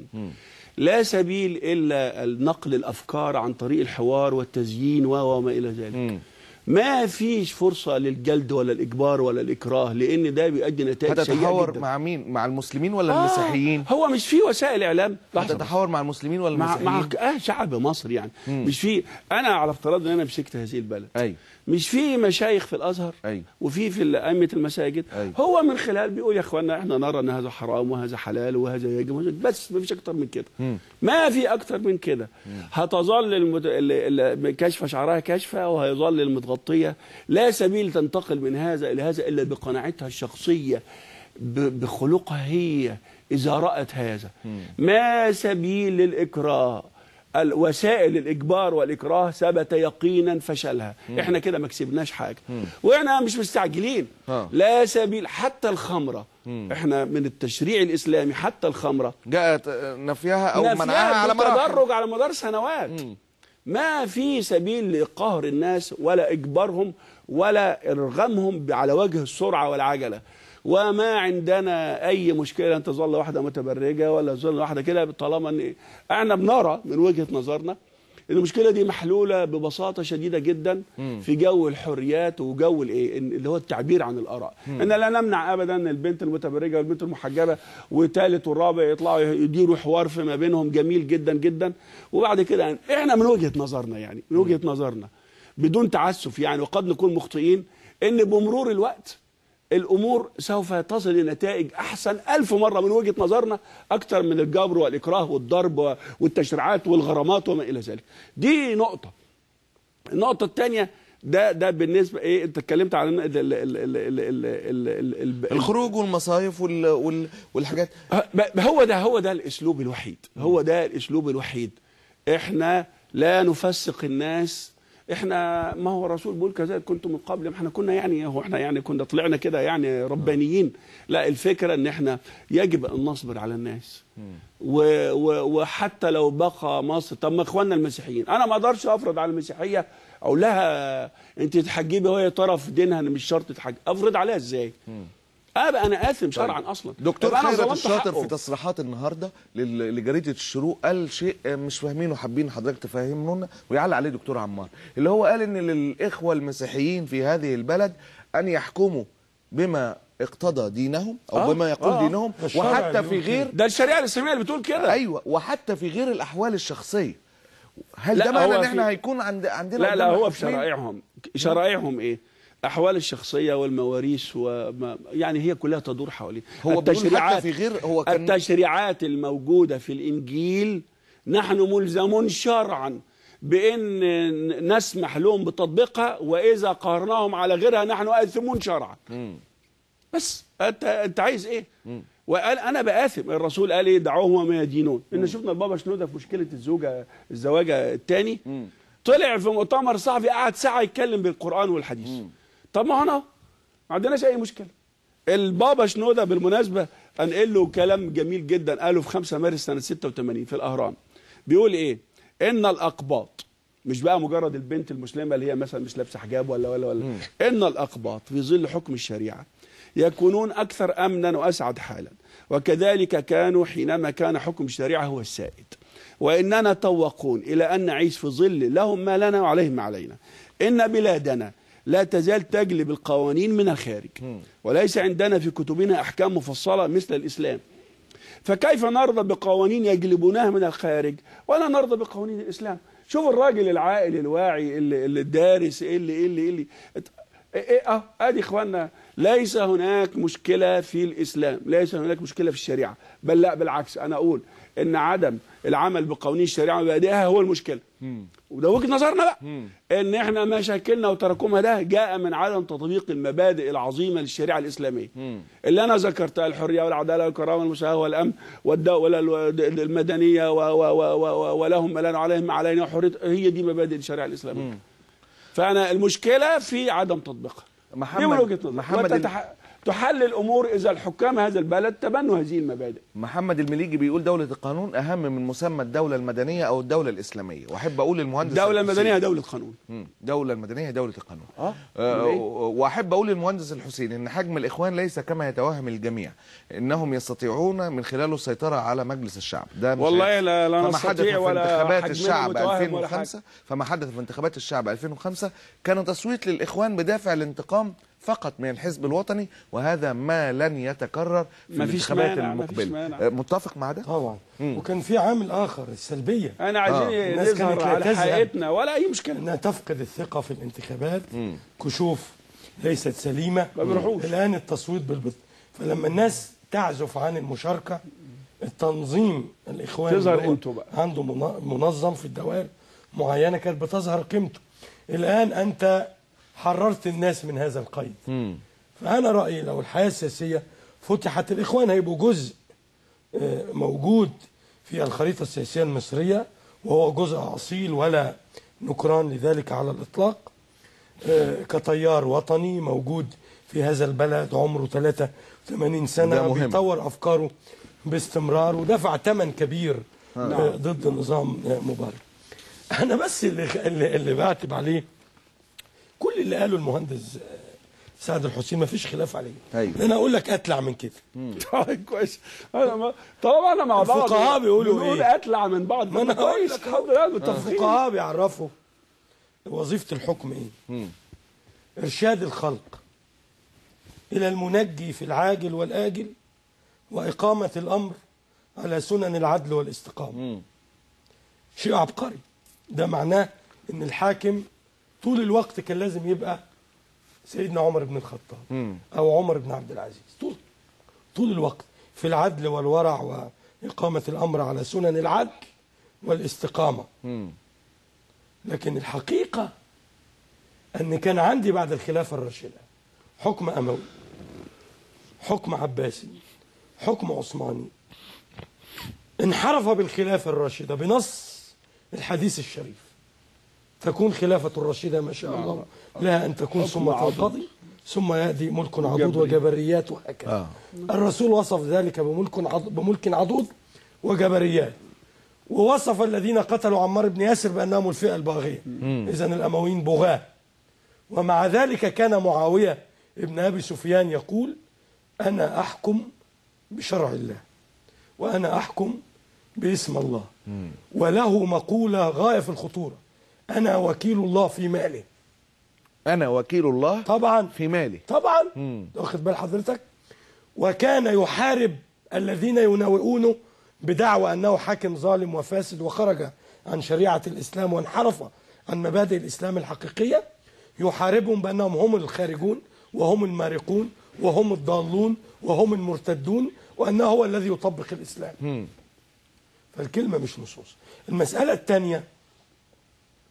لا سبيل الا نقل الافكار عن طريق الحوار والتزيين و- وما الى ذلك مم. ما فيش فرصه للجلد ولا الاجبار ولا الاكراه لان ده بيؤدي نتائج سيئه هتتحاور جدا مع مين مع المسلمين ولا آه، المسيحيين هو مش في وسائل اعلام لحظة بس. هتتحاور مع المسلمين ولا مع المسيحيين مع اه شعب مصر يعني مم. مش في انا على افتراض ان انا مسكت هذه البلد ايوه مش في مشايخ في الازهر أيوة. وفي في ائمه المساجد أيوة. هو من خلال بيقول يا اخوانا احنا نرى ان هذا حرام وهذا حلال وهذا يجب وهذا- بس ما فيش اكتر من كده مم. ما في اكتر من كده هتظل المت... ال- ال- كشف شعرها كشفه وهيظل المتغطيه لا سبيل تنتقل من هذا الى هذا الا بقناعتها الشخصيه ب... بخلقها هي اذا رات هذا ما سبيل للاكراه الوسائل الاجبار والاكراه ثبت يقينا فشلها احنا كده ما كسبناش حاجه واحنا مش مستعجلين آه. لا سبيل حتى الخمره احنا من التشريع الاسلامي حتى الخمره جاءت آه، نفيها او نفيها منعها على مراحل بالتدرج على مدار سنوات ما في سبيل لقهر الناس ولا اجبارهم ولا ارغامهم على وجه السرعه والعجله وما عندنا اي مشكله ان تظل واحده متبرجه ولا تظل واحده كده طالما ان احنا بنرى من وجهه نظرنا ان المشكله دي محلوله ببساطه شديده جدا في جو الحريات وجو الايه إن- اللي هو التعبير عن الاراء ان لا نمنع ابدا البنت المتبرجه والبنت المحجبه والثالث والرابع يطلعوا يديروا حوار فيما بينهم جميل جدا جدا وبعد كده احنا من وجهه نظرنا يعني من وجهه نظرنا بدون تعسف يعني وقد نكون مخطئين ان بمرور الوقت الامور سوف تصل لنتائج احسن ألف مره من وجهه نظرنا اكثر من الجبر والاكراه والضرب والتشريعات والغرامات وما الى ذلك دي نقطه النقطه الثانيه ده ده بالنسبه ايه انت اتكلمت عن ال- ال- ال- ال- ال- ال- ال- ال- الخروج والمصايف وال... وال... والحاجات ه- هو ده هو ده الاسلوب الوحيد هو ده الاسلوب الوحيد احنا لا نفسق الناس احنا ما هو الرسول بيقول كذلك كنتم من قبل ما احنا كنا يعني هو احنا يعني كنا طلعنا كده يعني ربانيين لا الفكره ان احنا يجب ان نصبر على الناس و و وحتى لو بقى مصر طب ما اخواننا المسيحيين انا ما اقدرش افرض على المسيحيه اقول لها انت تحجبي وهي طرف دينها انا مش شرط تحجب افرض عليها ازاي ابقى انا اثم شرعا اصلا دكتور يبقى أنا خيرت ظلمت الشاطر حقه. في تصريحات النهارده لل- لجريده الشروق قال شيء مش فاهمينه وحابين حضرتك تفهمونا ويعلق عليه دكتور عمار اللي هو قال ان للاخوه المسيحيين في هذه البلد ان يحكموا بما اقتضى دينهم او آه، بما يقول آه. دينهم الشرع وحتى اللي في بيقول غير ده الشريعه الاسلاميه اللي بتقول كده ايوه وحتى في غير الاحوال الشخصيه هل لا، ده معنى هو ان في- احنا هيكون عند عندنا لا لا قدامنا هو في حكمين؟ شرائعهم شرائعهم ايه احوال الشخصيه والمواريث وما يعني هي كلها تدور حوالين هو بيقول حتى في غير هو كان التشريعات الموجوده في الانجيل نحن ملزمون شرعا بان نسمح لهم بتطبيقها واذا قارناهم على غيرها نحن اثمون شرعا بس انت انت عايز ايه وقال انا باثم الرسول قال ايه دعوهم وما يدينون ان شفنا البابا شنوده في مشكله الزوجه الزواجه الثاني طلع في مؤتمر صحفي قعد ساعه يتكلم بالقران والحديث طب ما هنا ما عندناش اي مشكله البابا شنوده بالمناسبه انقل له كلام جميل جدا قاله في 5 مارس سنه 86 في الاهرام بيقول ايه ان الاقباط مش بقى مجرد البنت المسلمه اللي هي مثلا مش لابسه حجاب ولا ولا ولا ان الاقباط في ظل حكم الشريعه يكونون اكثر امنا واسعد حالا وكذلك كانوا حينما كان حكم الشريعه هو السائد واننا توقون الى ان نعيش في ظل لهم ما لنا وعليهم ما علينا ان بلادنا لا تزال تجلب القوانين من الخارج وليس عندنا في كتبنا احكام مفصله مثل الاسلام فكيف نرضى بقوانين يجلبونها من الخارج ولا نرضى بقوانين الاسلام شوف الراجل العاقل الواعي اللي, اللي الدارس اللي اللي اللي ايه اه ادي اخواننا ليس هناك مشكله في الاسلام ليس هناك مشكله في الشريعه بل لا بالعكس انا اقول ان عدم العمل بقوانين الشريعه ومبادئها هو المشكله وده وجهه نظرنا بقى ان احنا مشاكلنا وتراكمها ده جاء من عدم تطبيق المبادئ العظيمه للشريعه الاسلاميه اللي انا ذكرتها الحريه والعداله والكرامه والمساواه والامن والدوله المدنيه و و و و ولهم ما لنا عليهم ما علينا وحريه هي دي مبادئ الشريعه الاسلاميه فانا المشكله في عدم تطبيقها دي من محمد وجهه نظري محمد وتتح... تحل الامور اذا الحكام هذا البلد تبنوا هذه المبادئ محمد المليجي بيقول دولة القانون أهم من مسمى الدولة المدنية أو الدولة الإسلامية وأحب أقول للمهندس الدوله الحسين- المدنيه دوله قانون مم. دولة المدنية دولة القانون اه آه، ليه؟ واحب اقول للمهندس الحسين ان حجم الاخوان ليس كما يتوهم الجميع انهم يستطيعون من خلاله السيطره على مجلس الشعب ده مش والله هيحصل. لا لا فما حدث نستطيع في ولا انتخابات حجمنا الشعب متوهم ولا حاجة. 2005 فما حدث في انتخابات الشعب 2005 كان تصويت للاخوان بدافع الانتقام فقط من الحزب الوطني وهذا ما لن يتكرر في مفيش الانتخابات مانع، مفيش المقبله مانع. آه، متفق مع ده طبعا مم. وكان في عامل اخر السلبيه انا عايزين آه. الناس كانت نظهر لا على تذهب. حقيقتنا ولا اي مشكله انها تفقد الثقه في الانتخابات مم. كشوف ليست سليمه ما بيروحوش. الان التصويت بالبط فلما الناس تعزف عن المشاركه التنظيم الاخوان تظهر اللي هو قيمته بقى. عنده منا- منظم في الدوائر معينه كانت بتظهر قيمته الان انت حررت الناس من هذا القيد مم. فانا رايي لو الحياه السياسيه فتحت الاخوان هيبقوا جزء آه، موجود في الخريطه السياسيه المصريه وهو جزء اصيل ولا نكران لذلك على الاطلاق آه، كتيار وطني موجود في هذا البلد عمره 83 سنه ده مهم. بيطور افكاره باستمرار ودفع ثمن كبير آه، ضد نظام آه، مبارك انا بس اللي اللي, اللي بعتب عليه كل اللي قاله المهندس آه، سعد الحسين ما فيش خلاف عليه أيوة. انا اقول لك اطلع من كده طيب كويس انا ما طالما انا مع بعض الفقهاء بيقولوا بنقول إيه؟ اطلع من بعض ما أنا هقول كويس لك الحمد لله متفقين الفقهاء بيعرفوا وظيفه الحكم ايه مم. ارشاد الخلق الى المنجي في العاجل والاجل واقامه الامر على سنن العدل والاستقامه مم. شيء عبقري ده معناه ان الحاكم طول الوقت كان لازم يبقى سيدنا عمر بن الخطاب مم. او عمر بن عبد العزيز طول طول الوقت في العدل والورع واقامه الامر على سنن العدل والاستقامه مم. لكن الحقيقه ان كان عندي بعد الخلافه الراشده حكم اموي حكم عباسي حكم عثماني انحرف بالخلافه الراشده بنص الحديث الشريف تكون خلافه الراشده ما شاء الله لها ان تكون ثم تنقضي ثم ياتي ملك عضوض وجبريات وهكذا آه. الرسول وصف ذلك بملك عض... بملك عضوض وجبريات ووصف الذين قتلوا عمار بن ياسر بانهم الفئه الباغيه اذا الامويين بغاه ومع ذلك كان معاويه ابن ابي سفيان يقول انا احكم بشرع الله وانا احكم باسم الله وله مقوله غايه في الخطوره انا وكيل الله في ماله انا وكيل الله طبعا في مالي طبعا مم. واخد بال حضرتك وكان يحارب الذين يناوئونه بدعوى انه حاكم ظالم وفاسد وخرج عن شريعه الاسلام وانحرف عن مبادئ الاسلام الحقيقيه يحاربهم بانهم هم الخارجون وهم المارقون وهم الضالون وهم المرتدون وانه هو الذي يطبق الاسلام مم. فالكلمه مش نصوص المساله الثانيه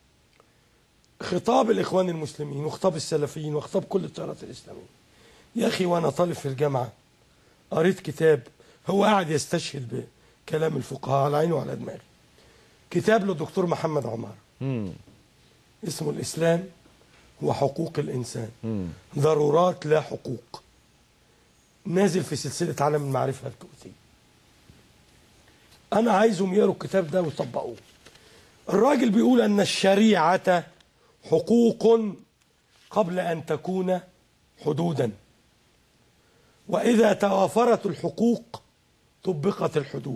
خطاب الاخوان المسلمين وخطاب السلفيين وخطاب كل التيارات الاسلاميه يا اخي وانا طالب في الجامعه قريت كتاب هو قاعد يستشهد بكلام الفقهاء على عيني وعلى دماغي كتاب للدكتور محمد عمار اسمه الاسلام وحقوق الانسان ضرورات لا حقوق نازل في سلسله عالم المعرفه الكويتيه انا عايزهم يقروا الكتاب ده ويطبقوه الراجل بيقول ان الشريعه حقوق قبل ان تكون حدودا واذا توافرت الحقوق طبقت الحدود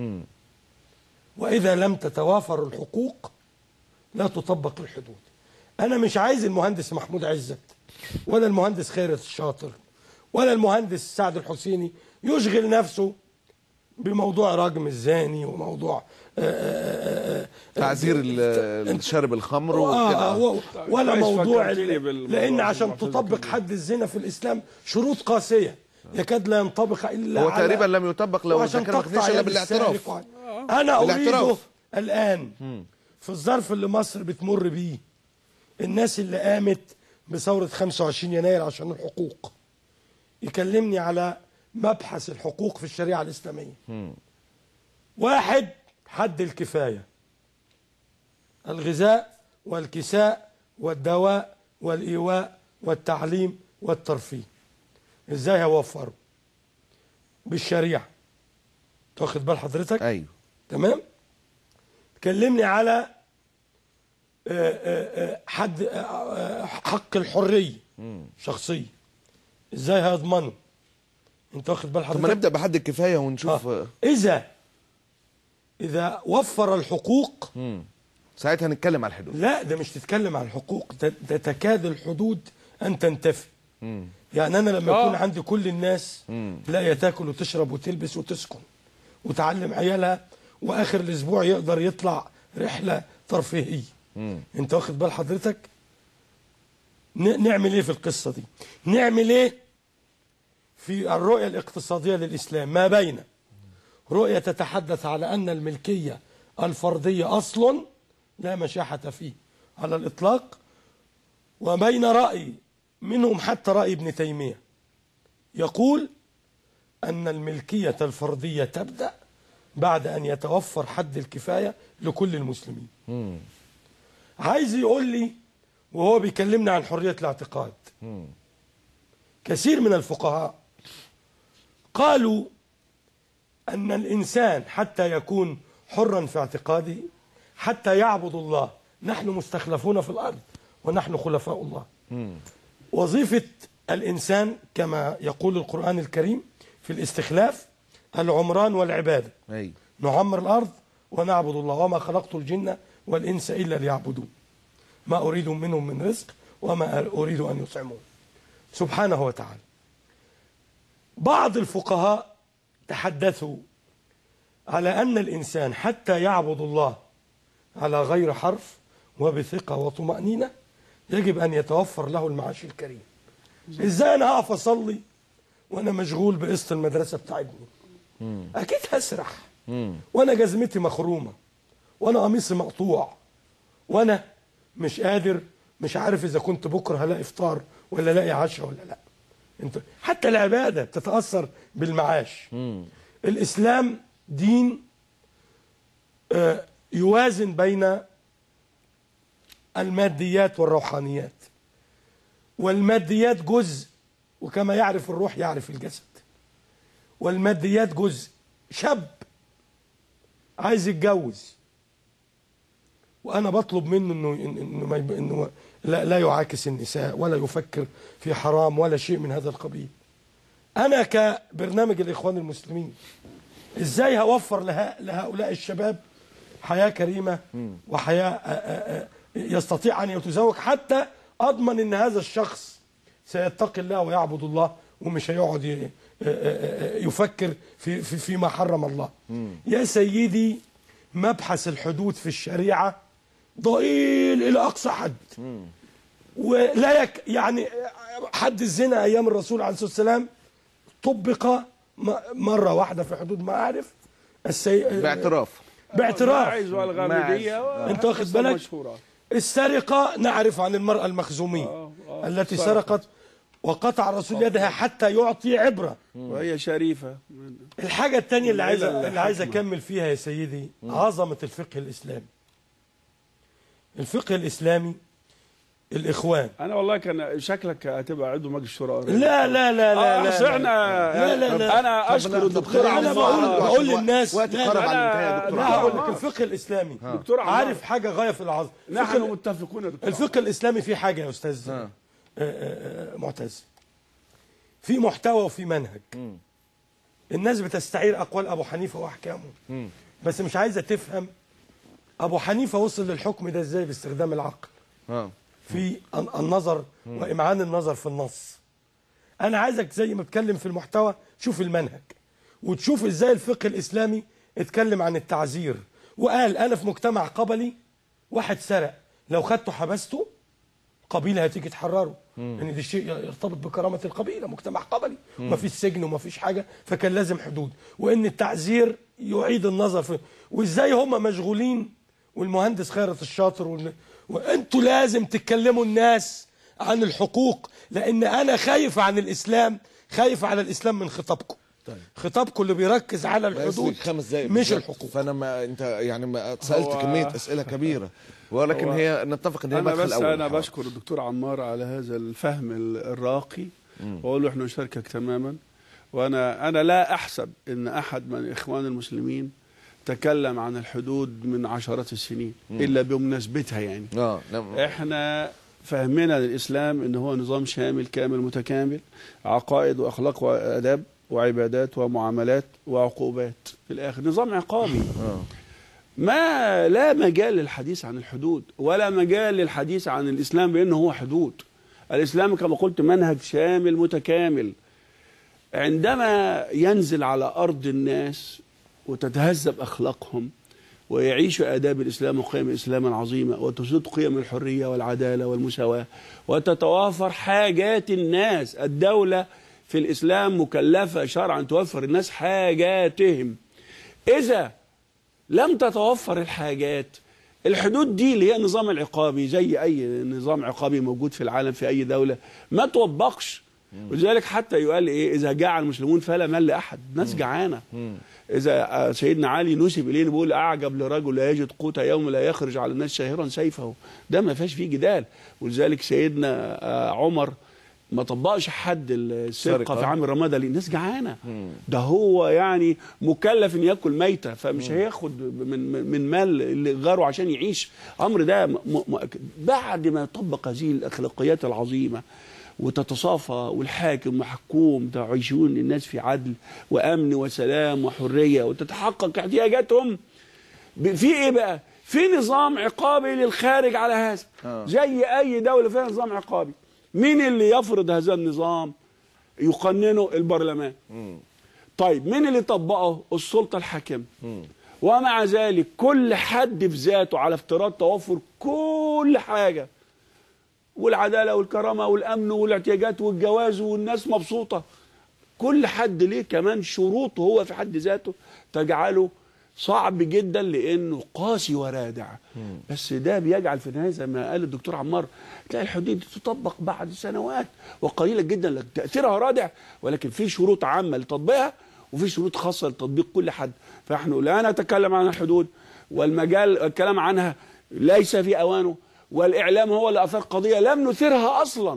واذا لم تتوافر الحقوق لا تطبق الحدود انا مش عايز المهندس محمود عزت ولا المهندس خيرت الشاطر ولا المهندس سعد الحسيني يشغل نفسه بموضوع رجم الزاني وموضوع آه، آه، آه، تعزير ال- شارب الخمر وكده آه و- ولا كويس موضوع فكرتني ال- بالموضوع لان ده عشان المعتزلة تطبق كتير. حد الزنا في الاسلام شروط قاسيه يكاد لا ينطبق الا هو على- تقريبا لم يطبق لو وعشان إذا كان ما تقطع كانش الا يد بالاعتراف السارق وعن- انا اريده بالاعتراف. الان في الظرف اللي مصر بتمر بيه الناس اللي قامت بثوره 25 يناير عشان الحقوق يكلمني على مبحث الحقوق في الشريعه الاسلاميه واحد حد الكفايه الغذاء والكساء والدواء والايواء والتعليم والترفيه ازاي هوفره بالشريعه تاخد بال حضرتك ايوه تمام كلمني على آه، آه، آه، حد آه، آه، حق الحريه شخصيه ازاي هيضمنه انت واخد بال طب حضرتك ما نبدا بحد الكفايه ونشوف آه. آه. اذا اذا وفر الحقوق ساعتها نتكلم على الحدود لا ده مش تتكلم عن الحقوق ده, ده تكاد الحدود ان تنتفي يعني انا لما يكون عندي كل الناس لا تاكل وتشرب وتلبس وتسكن وتعلم عيالها واخر الاسبوع يقدر يطلع رحله ترفيهيه انت واخد بال حضرتك ن- نعمل ايه في القصه دي نعمل ايه في الرؤيه الاقتصاديه للاسلام ما بين رؤيه تتحدث على ان الملكيه الفرديه اصل لا مشاحه فيه على الاطلاق وبين راي منهم حتى راي ابن تيميه يقول ان الملكيه الفرديه تبدا بعد ان يتوفر حد الكفايه لكل المسلمين عايز يقول لي وهو بيكلمنا عن حريه الاعتقاد كثير من الفقهاء قالوا أن الإنسان حتى يكون حرا في اعتقاده حتى يعبد الله نحن مستخلفون في الأرض ونحن خلفاء الله وظيفة الإنسان كما يقول القرآن الكريم في الاستخلاف العمران والعبادة ايوه نعمر الأرض ونعبد الله وما خلقت الجن والإنس إلا ليعبدون ما أريد منهم من رزق وما أريد أن يطعمون سبحانه وتعالى بعض الفقهاء تحدثوا على أن الإنسان حتى يعبد الله على غير حرف وبثقة وطمأنينة يجب أن يتوفر له المعاش الكريم إزاي أنا هقف أصلي وأنا مشغول بقسط المدرسة بتاع ابني أكيد هسرح وأنا جزمتي مخرومة وأنا قميصي مقطوع وأنا مش قادر مش عارف إذا كنت بكرة هلاقي إفطار ولا الاقي عشاء ولا لا انت حتى العباده بتتاثر بالمعاش الاسلام دين آه، يوازن بين الماديات والروحانيات والماديات جزء وكما يعرف الروح يعرف الجسد والماديات جزء شاب عايز يتجوز وانا بطلب منه انه إن- انه ما يب- انه لا, لا يعاكس النساء ولا يفكر في حرام ولا شيء من هذا القبيل انا كبرنامج الاخوان المسلمين ازاي هوفر لها لهؤلاء الشباب حياه كريمه وحياه آه، آه، آه، يستطيع ان يتزوج حتى اضمن ان هذا الشخص سيتقي الله ويعبد الله ومش هيقعد ي- آه، آه، آه، يفكر في في فيما حرم الله يا سيدي مبحث الحدود في الشريعه ضئيل الى اقصى حد ولا يك يعني حد الزنا ايام الرسول عليه الصلاه والسلام طبق م- مره واحده في حدود ما اعرف السي... باعتراف باعتراف ماعز والغامديه ماعز. و- انت واخد قصة بالك؟ مشهورة. السرقة نعرف عن المرأة المخزومية آه، آه، التي سرقت. سرقت وقطع الرسول يدها حتى يعطي عبرة وهي شريفة الحاجة الثانية اللي عايز العلل اللي عايز الحكمة. أكمل فيها يا سيدي عظمة الفقه الإسلامي الفقه الإسلامي الإخوان أنا والله كان شكلك هتبقى عضو مجلس الشورى لا لا لا لا آه، لا أصل لا. احنا لا لا لا. أنا أشكر الدكتور أنا عمار. بقول بقول عشان للناس وقت لا، قرب لا، على الانتهاء يا دكتور لا عمار. هقول لك الفقه الإسلامي دكتور عمار. عارف حاجة غاية في العظمة نحن الفقه- متفقون يا دكتور الفقه الإسلامي فيه حاجة يا أستاذ ها. آه، آه، آه، معتز في محتوى وفي منهج الناس بتستعير أقوال أبو حنيفة وأحكامه بس مش عايزة تفهم أبو حنيفة وصل للحكم ده إزاي باستخدام العقل اه في الن- النظر وإمعان النظر في النص أنا عايزك زي ما بتكلم في المحتوى تشوف المنهج وتشوف إزاي الفقه الإسلامي اتكلم عن التعزير وقال أنا في مجتمع قبلي واحد سرق لو خدته حبسته قبيلة هتيجي تحرره ان دي شيء يرتبط بكرامة القبيلة مجتمع قبلي وما فيش سجن وما فيش حاجة فكان لازم حدود وان التعزير يعيد النظر في وازاي هم مشغولين والمهندس خيرت الشاطر وال... وانتوا لازم تتكلموا الناس عن الحقوق لان انا خايف عن الاسلام خايف على الاسلام من خطابكم طيب. خطابكم اللي بيركز على ناقص الحدود لك خمس دقايق مش بالظبط. الحقوق فانا ما انت يعني ما سالت هو- كميه اسئله كبيره ولكن هو- هي نتفق ان هي انا مدخل بس اول انا الحوار. بشكر الدكتور عمار على هذا الفهم ال- الراقي واقول له احنا نشاركك تماما وانا انا لا احسب ان احد من اخوان المسلمين تكلم عن الحدود من عشرات السنين الا بمناسبتها يعني اه نعم. احنا فهمنا للاسلام ان هو نظام شامل كامل متكامل عقائد واخلاق واداب وعبادات ومعاملات وعقوبات في الاخر نظام عقابي اه ما لا مجال للحديث عن الحدود ولا مجال للحديث عن الإسلام بأنه هو حدود الإسلام كما قلت منهج شامل متكامل عندما ينزل على أرض الناس وتتهذب أخلاقهم ويعيشوا آداب الإسلام وقيم الإسلام العظيمة وتسود قيم الحرية والعدالة والمساواة وتتوافر حاجات الناس الدولة في الإسلام مكلفة شرعا توفر الناس حاجاتهم إذا لم تتوفر الحاجات الحدود دي اللي هي النظام العقابي زي اي نظام عقابي موجود في العالم في اي دوله ما توبقش ولذلك حتى يقال ايه اذا جاع المسلمون فلا مال لاحد الناس جعانه اذا آه، سيدنا علي نسب اليه بيقول اعجب لرجل لا يجد قوت يوم لا يخرج على الناس شاهرا سيفه ده ما فيهاش فيه جدال ولذلك سيدنا آه، عمر ما طبقش حد السرقه سرقة. في عام رمضان ليه الناس جعانه ده هو يعني مكلف ان ياكل ميته فمش هياخد من من- من مال اللي غاره عشان يعيش امر ده م- م- بعد ما يطبق هذه الاخلاقيات العظيمه وتتصافى والحاكم محكوم تعيشون الناس في عدل وامن وسلام وحريه وتتحقق احتياجاتهم ب- في ايه بقى؟ في نظام عقابي للخارج على هذا آه. زي اي دوله فيها نظام عقابي مين اللي يفرض هذا النظام يقننه البرلمان طيب مين اللي طبقه السلطه الحاكمه ومع ذلك كل حد في ذاته على افتراض توفر كل حاجه والعداله والكرامه والامن والاحتياجات والجواز والناس مبسوطه كل حد ليه كمان شروط هو في حد ذاته تجعله صعب جدا لانه قاسي ورادع بس ده بيجعل في النهايه زي ما قال الدكتور عمار تلاقي الحدود دي تطبق بعد سنوات وقليله جدا لك تاثيرها رادع ولكن في شروط عامه لتطبيقها وفي شروط خاصه لتطبيق كل حد فاحنا لا نتكلم عن الحدود والمجال الكلام عنها ليس في اوانه والاعلام هو اللي اثار قضيه لم نثيرها اصلا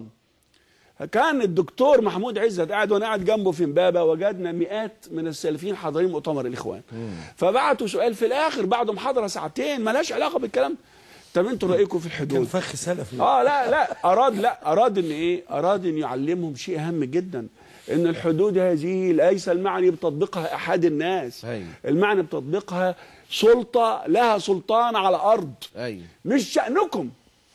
كان الدكتور محمود عزت قاعد وانا قاعد جنبه في امبابه وجدنا مئات من السالفين حاضرين مؤتمر الاخوان فبعتوا سؤال في الاخر بعد محاضره ساعتين ملهاش علاقه بالكلام طب انتوا رايكم في كان الحدود فخ سلفي اه لا لا اراد لا اراد ان ايه اراد ان يعلمهم شيء هام جدا ان الحدود هذه ليس المعني بتطبيقها احد الناس أيوة. المعني بتطبيقها سلطه لها سلطان على ارض ايوه مش شأنكم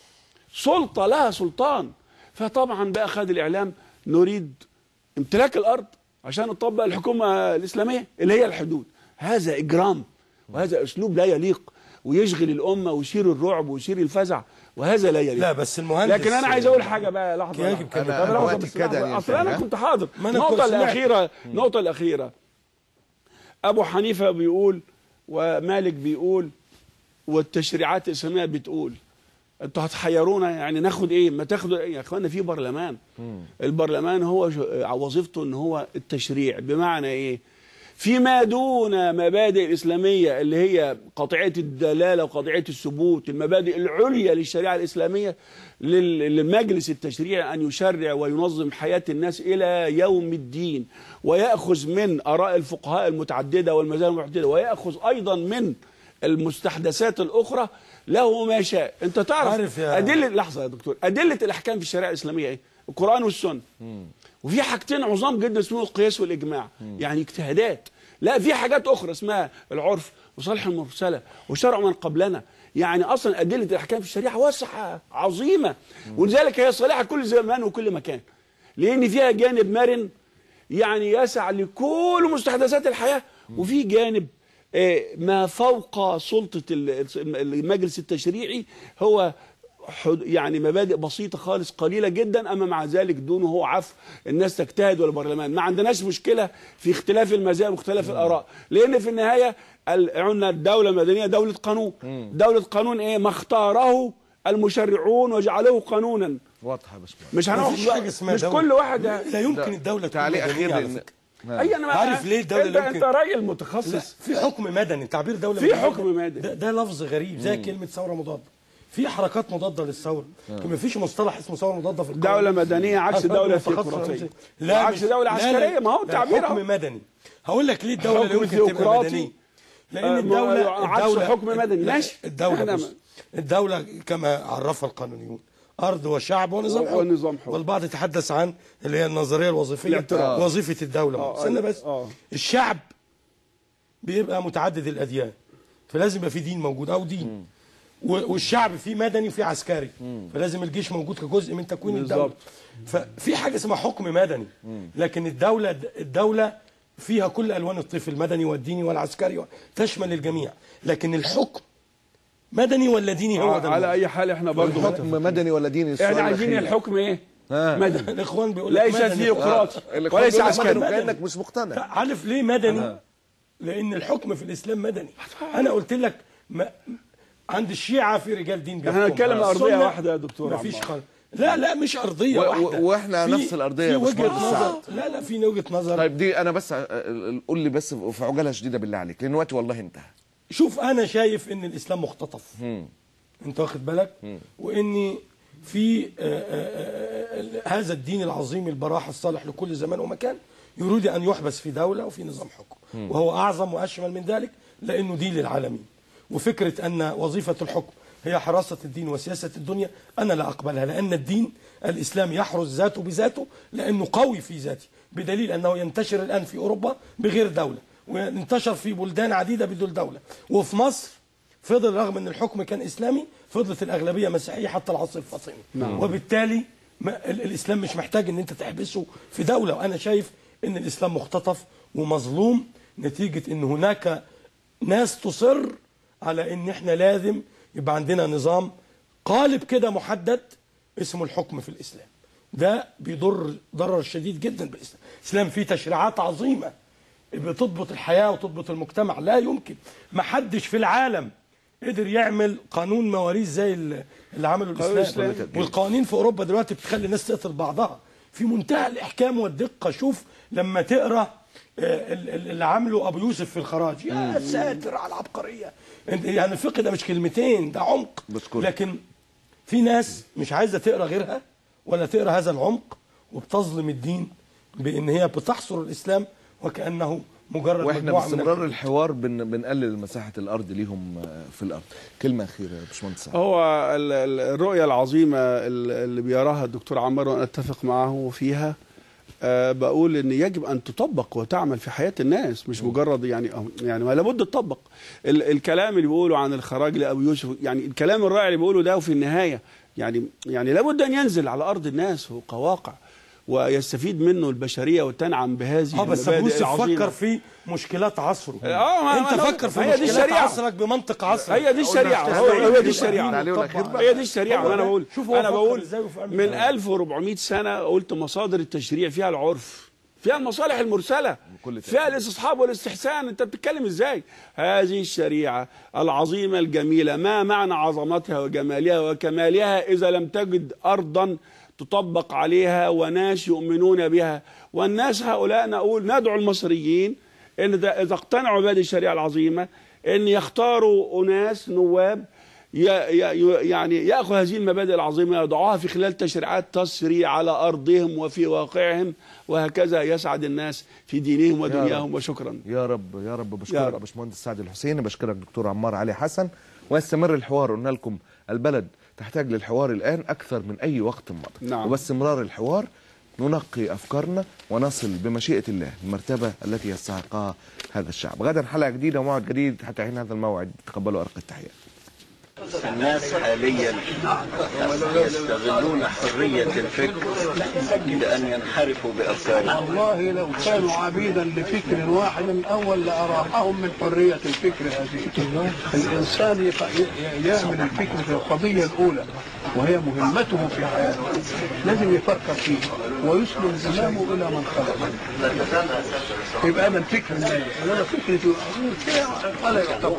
سلطة لها سلطان فطبعا بقى خد الإعلام نريد امتلاك الأرض عشان نطبق الحكومة الإسلامية اللي هي الحدود هذا إجرام وهذا أسلوب لا يليق ويشغل الأمة ويثير الرعب ويثير الفزع وهذا لا يليق لا بس المهندس لكن أنا عايز أقول حاجة بقى لحظة يجب كان لحظة. يبقى طب لحظة وقت بس كده لحظة. أصل ينفع، أنا ها؟ كنت حاضر ما أنا النقطة كنت سمعت. الأخيرة النقطة الأخيرة أبو حنيفة بيقول ومالك بيقول والتشريعات الإسلامية بتقول انتوا هتحيرونا يعني ناخد ايه ما تاخدوا ايه يا اخوانا في برلمان البرلمان هو ش- وظيفته ان هو التشريع بمعنى ايه فيما دون مبادئ الإسلامية اللي هي قطعية الدلالة وقطعية الثبوت المبادئ العليا للشريعة الإسلامية لل- للمجلس التشريعي أن يشرع وينظم حياة الناس إلى يوم الدين ويأخذ من آراء الفقهاء المتعددة والمذاهب المتعددة ويأخذ أيضا من المستحدثات الأخرى له ما شاء أنت تعرف عارف يا- أدلة لحظة يا دكتور أدلة الأحكام في الشريعة الإسلامية إيه القرآن والسنة وفي حاجتين عظام جدا اسمهم القياس والاجماع يعني اجتهادات لا في حاجات اخرى اسمها العرف وصالح المرسله وشرع من قبلنا يعني اصلا ادله الاحكام في الشريعه واسعه عظيمه ولذلك هي صالحه كل زمان وكل مكان لان فيها جانب مرن يعني يسع لكل مستحدثات الحياه وفي جانب آه، ما فوق سلطه ال- المجلس التشريعي هو حد- يعني مبادئ بسيطة خالص قليلة جدا أما مع ذلك دونه هو عفو الناس تجتهد والبرلمان ما عندناش مشكلة في اختلاف المذاهب واختلاف الآراء لأن في النهاية ال- قلنا الدولة المدنية دولة قانون دولة قانون إيه ما اختاره المشرعون وجعله قانونا واضحه يا باشمهندس مش هناخد مفيش حاجة اسمها مش دولة. كل واحد لا يمكن الدولة تكون تعليق مدنية اخير على لان فكرة. اي انا ما- عارف ليه الدولة انت, اللي انت يمكن- راجل لا متخصص في حكم مدني تعبير دولة في مدنية حكم مدني. ده, ده لفظ غريب زي كلمة ثورة مضادة في حركات مضادة للثورة ما فيش مصطلح اسمه ثورة مضادة في القانون. دولة مدنية عكس أفراد دولة متخصصة ثيوقراطية. لا عكس مش- دولة لا، عسكرية، لا، ما هو ده تعبير حكم أهو. مدني هقول لك ليه الدولة لا حكم يمكن تبقى ثيوقراطي. مدنية لأن آه، الدولة عكس الدولة حكم مدني. لا، ماشي. الدولة إحنا بص ما- الدولة كما عرفها القانونيون أرض وشعب ونظام حكم ونظام حكم. والبعض يتحدث عن اللي هي النظرية الوظيفية الاعتراف. وظيفة الدولة آه، استنى بس آه. الشعب بيبقى متعدد الاديان فلازم يبقى في دين موجود او دين و- والشعب فيه مدني وفيه عسكري فلازم الجيش موجود كجزء من تكوين الدوله بالظبط. ففي حاجه اسمها حكم مدني لكن الدوله الدوله فيها كل الوان الطيف المدني والديني والعسكري تشمل الجميع لكن الحكم مدني ولا ديني هو ده على الموضوع. اي حال احنا برضه الحكم مدني ولا ديني السؤال احنا عايزين الأخير. الحكم ايه آه. مدني الاخوان بيقول لك ليس مدني. ثيوقراطي الإخوان وليس بيقول لك عسكري مدني مدني. وكانك مش مقتنع عارف ليه مدني لان الحكم في الاسلام مدني انا قلت لك ما عند الشيعه في رجال دين احنا هنتكلم السنة ارضيه واحده يا دكتور مفيش عمار. خالص لا لا مش ارضيه و- و- واحده وإحنا في- نفس الأرضية في يا وجهه باشمهندس نظر لا لا في وجهه نظر طيب دي انا بس ع- قول لي بس في عجاله شديده بالله عليك لان وقتي والله انتهى شوف انا شايف ان الاسلام مختطف انت واخد بالك واني في آه، آه، آه، هذا الدين العظيم البراح الصالح لكل زمان ومكان يريد ان يحبس في دوله وفي نظام حكم وهو اعظم واشمل من ذلك لانه دين للعالمين وفكره ان وظيفه الحكم هي حراسه الدين وسياسه الدنيا انا لا اقبلها لان الدين الاسلام يحرس ذاته بذاته لانه قوي في ذاته بدليل انه ينتشر الان في اوروبا بغير دوله وانتشر في بلدان عديده بدون دوله وفي مصر فضل رغم ان الحكم كان اسلامي فضلت الاغلبيه مسيحيه حتى العصر الفاطمي نعم. وبالتالي ما ال- الاسلام مش محتاج ان انت تحبسه في دوله وانا شايف ان الاسلام مختطف ومظلوم نتيجه ان هناك ناس تصر على ان احنا لازم يبقى عندنا نظام قالب كده محدد اسمه الحكم في الاسلام ده بيضر ضرر شديد جدا بالاسلام الاسلام فيه تشريعات عظيمه بتضبط الحياه وتضبط المجتمع لا يمكن ما حدش في العالم قدر يعمل قانون مواريث زي ال- اللي عمله الاسلام الإسلام. والقوانين في اوروبا دلوقتي بتخلي الناس تقتل بعضها في منتهى الاحكام والدقه شوف لما تقرا آه، ال- ال- اللي عامله ابو يوسف في الخراج يا ساتر على العبقريه انت- يعني الفقه ده مش كلمتين ده عمق بشكرك. لكن في ناس مش عايزه تقرا غيرها ولا تقرا هذا العمق وبتظلم الدين بان هي بتحصر الاسلام وكانه مجرد واحنا مجموعه من باستمرار الحوار بن بنقلل مساحه الارض ليهم آه، في الارض كلمه اخيره يا باشمهندس سعد. هو ال- ال- الرؤية العظيمة ال- اللي بيراها الدكتور عمار وأنا أتفق معه فيها أه بقول إن يجب أن تطبق وتعمل في حياة الناس مش مجرد يعني يعني ما لابد تطبق ال- الكلام اللي بيقوله عن الخراج لأبو يوسف يعني الكلام الرائع اللي بيقوله ده وفي النهاية يعني يعني لابد أن ينزل على أرض الناس كواقع ويستفيد منه البشرية وتنعم بهذه اه بس ابو المبادئ يوسف العظيمة. فكر في مشكلات عصره آه، ما- انت ما- فكر في هي دي مشكلات الشريعة. عصرك بمنطق عصرك هي دي الشريعة قلنا هو هو دي يبقى الشريعة تعليق طبعاً. الأخير بقى. هي دي الشريعه هو وانا ده. بقول شوف هو انا فكر بقول إزاي وفهم من إزاي. 1400 سنه قلت مصادر التشريع فيها العرف فيها المصالح المرسله بكل فيها الاستصحاب والاستحسان انت بتتكلم ازاي هذه الشريعه العظيمه الجميله ما معنى عظمتها وجمالها وكمالها اذا لم تجد ارضا تطبق عليها وناس يؤمنون بها والناس هؤلاء نقول ندعو المصريين ان ده- اذا اقتنعوا بهذه الشريعه العظيمه ان يختاروا اناس نواب ي- ي- يعني ياخذ هذه المبادئ العظيمه يضعوها في خلال تشريعات تسري على ارضهم وفي واقعهم وهكذا يسعد الناس في دينهم ودنياهم وشكرا يا رب يا رب يا بشكرك رب. باشمهندس سعد الحسيني بشكرك دكتور عمار علي حسن ويستمر الحوار قلنا لكم البلد تحتاج للحوار الان اكثر من اي وقت مضى نعم. وباستمرار الحوار ننقي افكارنا ونصل بمشيئه الله المرتبه التي يستحقها هذا الشعب غدا حلقه جديده وموعد جديد حتى حين هذا الموعد تقبلوا ارق التحيات الناس حاليا يستغلون حرية الفكر لأن ينحرفوا بأفكارهم والله لو كانوا عبيدا لفكر واحد من اول لاراحهم من حريه الفكر هذه الانسان يق- ي- يعمل الفكر في القضيه الاولى وهي مهمته في حياته لازم يفكر فيه ويسلم زمامه الى من خلقه يبقى انا الفكر النايم انما فكرتي ولا يعتبر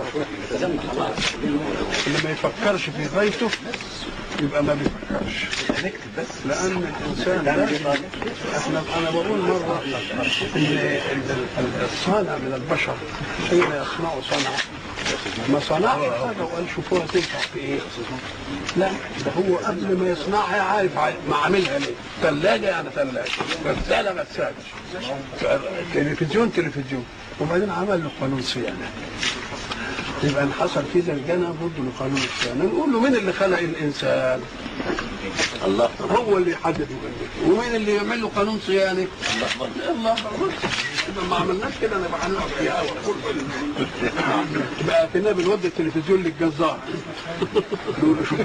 اللي ما يفكرش في غايته يبقى ما بيفكرش لان الانسان ده احنا انا بقول مره ان ال- ال- الصانع من البشر حين يصنع صنعه ما صنعش حاجه وقال شوفوها تنفع في ايه لا ده هو قبل ما يصنعها عارف ع- ما عاملها ليه ثلاجه يعني ثلاجه غساله غساله تلفزيون تلفزيون وبعدين عمل له قانون صيانه يبقى ان حصل في زلجنه برضه لقانون الصيانه نقول له مين اللي خلق الانسان؟ الله هو اللي يحدد مهمته ومين اللي يعمل له قانون صيانه؟ الله الله بس يبقى ما عملناش كده نبقى هنقعد فيها يبقى كنا بنودي التلفزيون للجزار نقول له شوف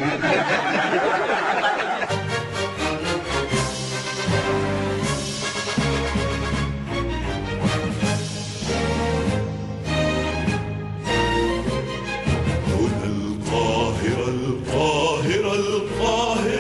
القاهرة القاهرة القاهرة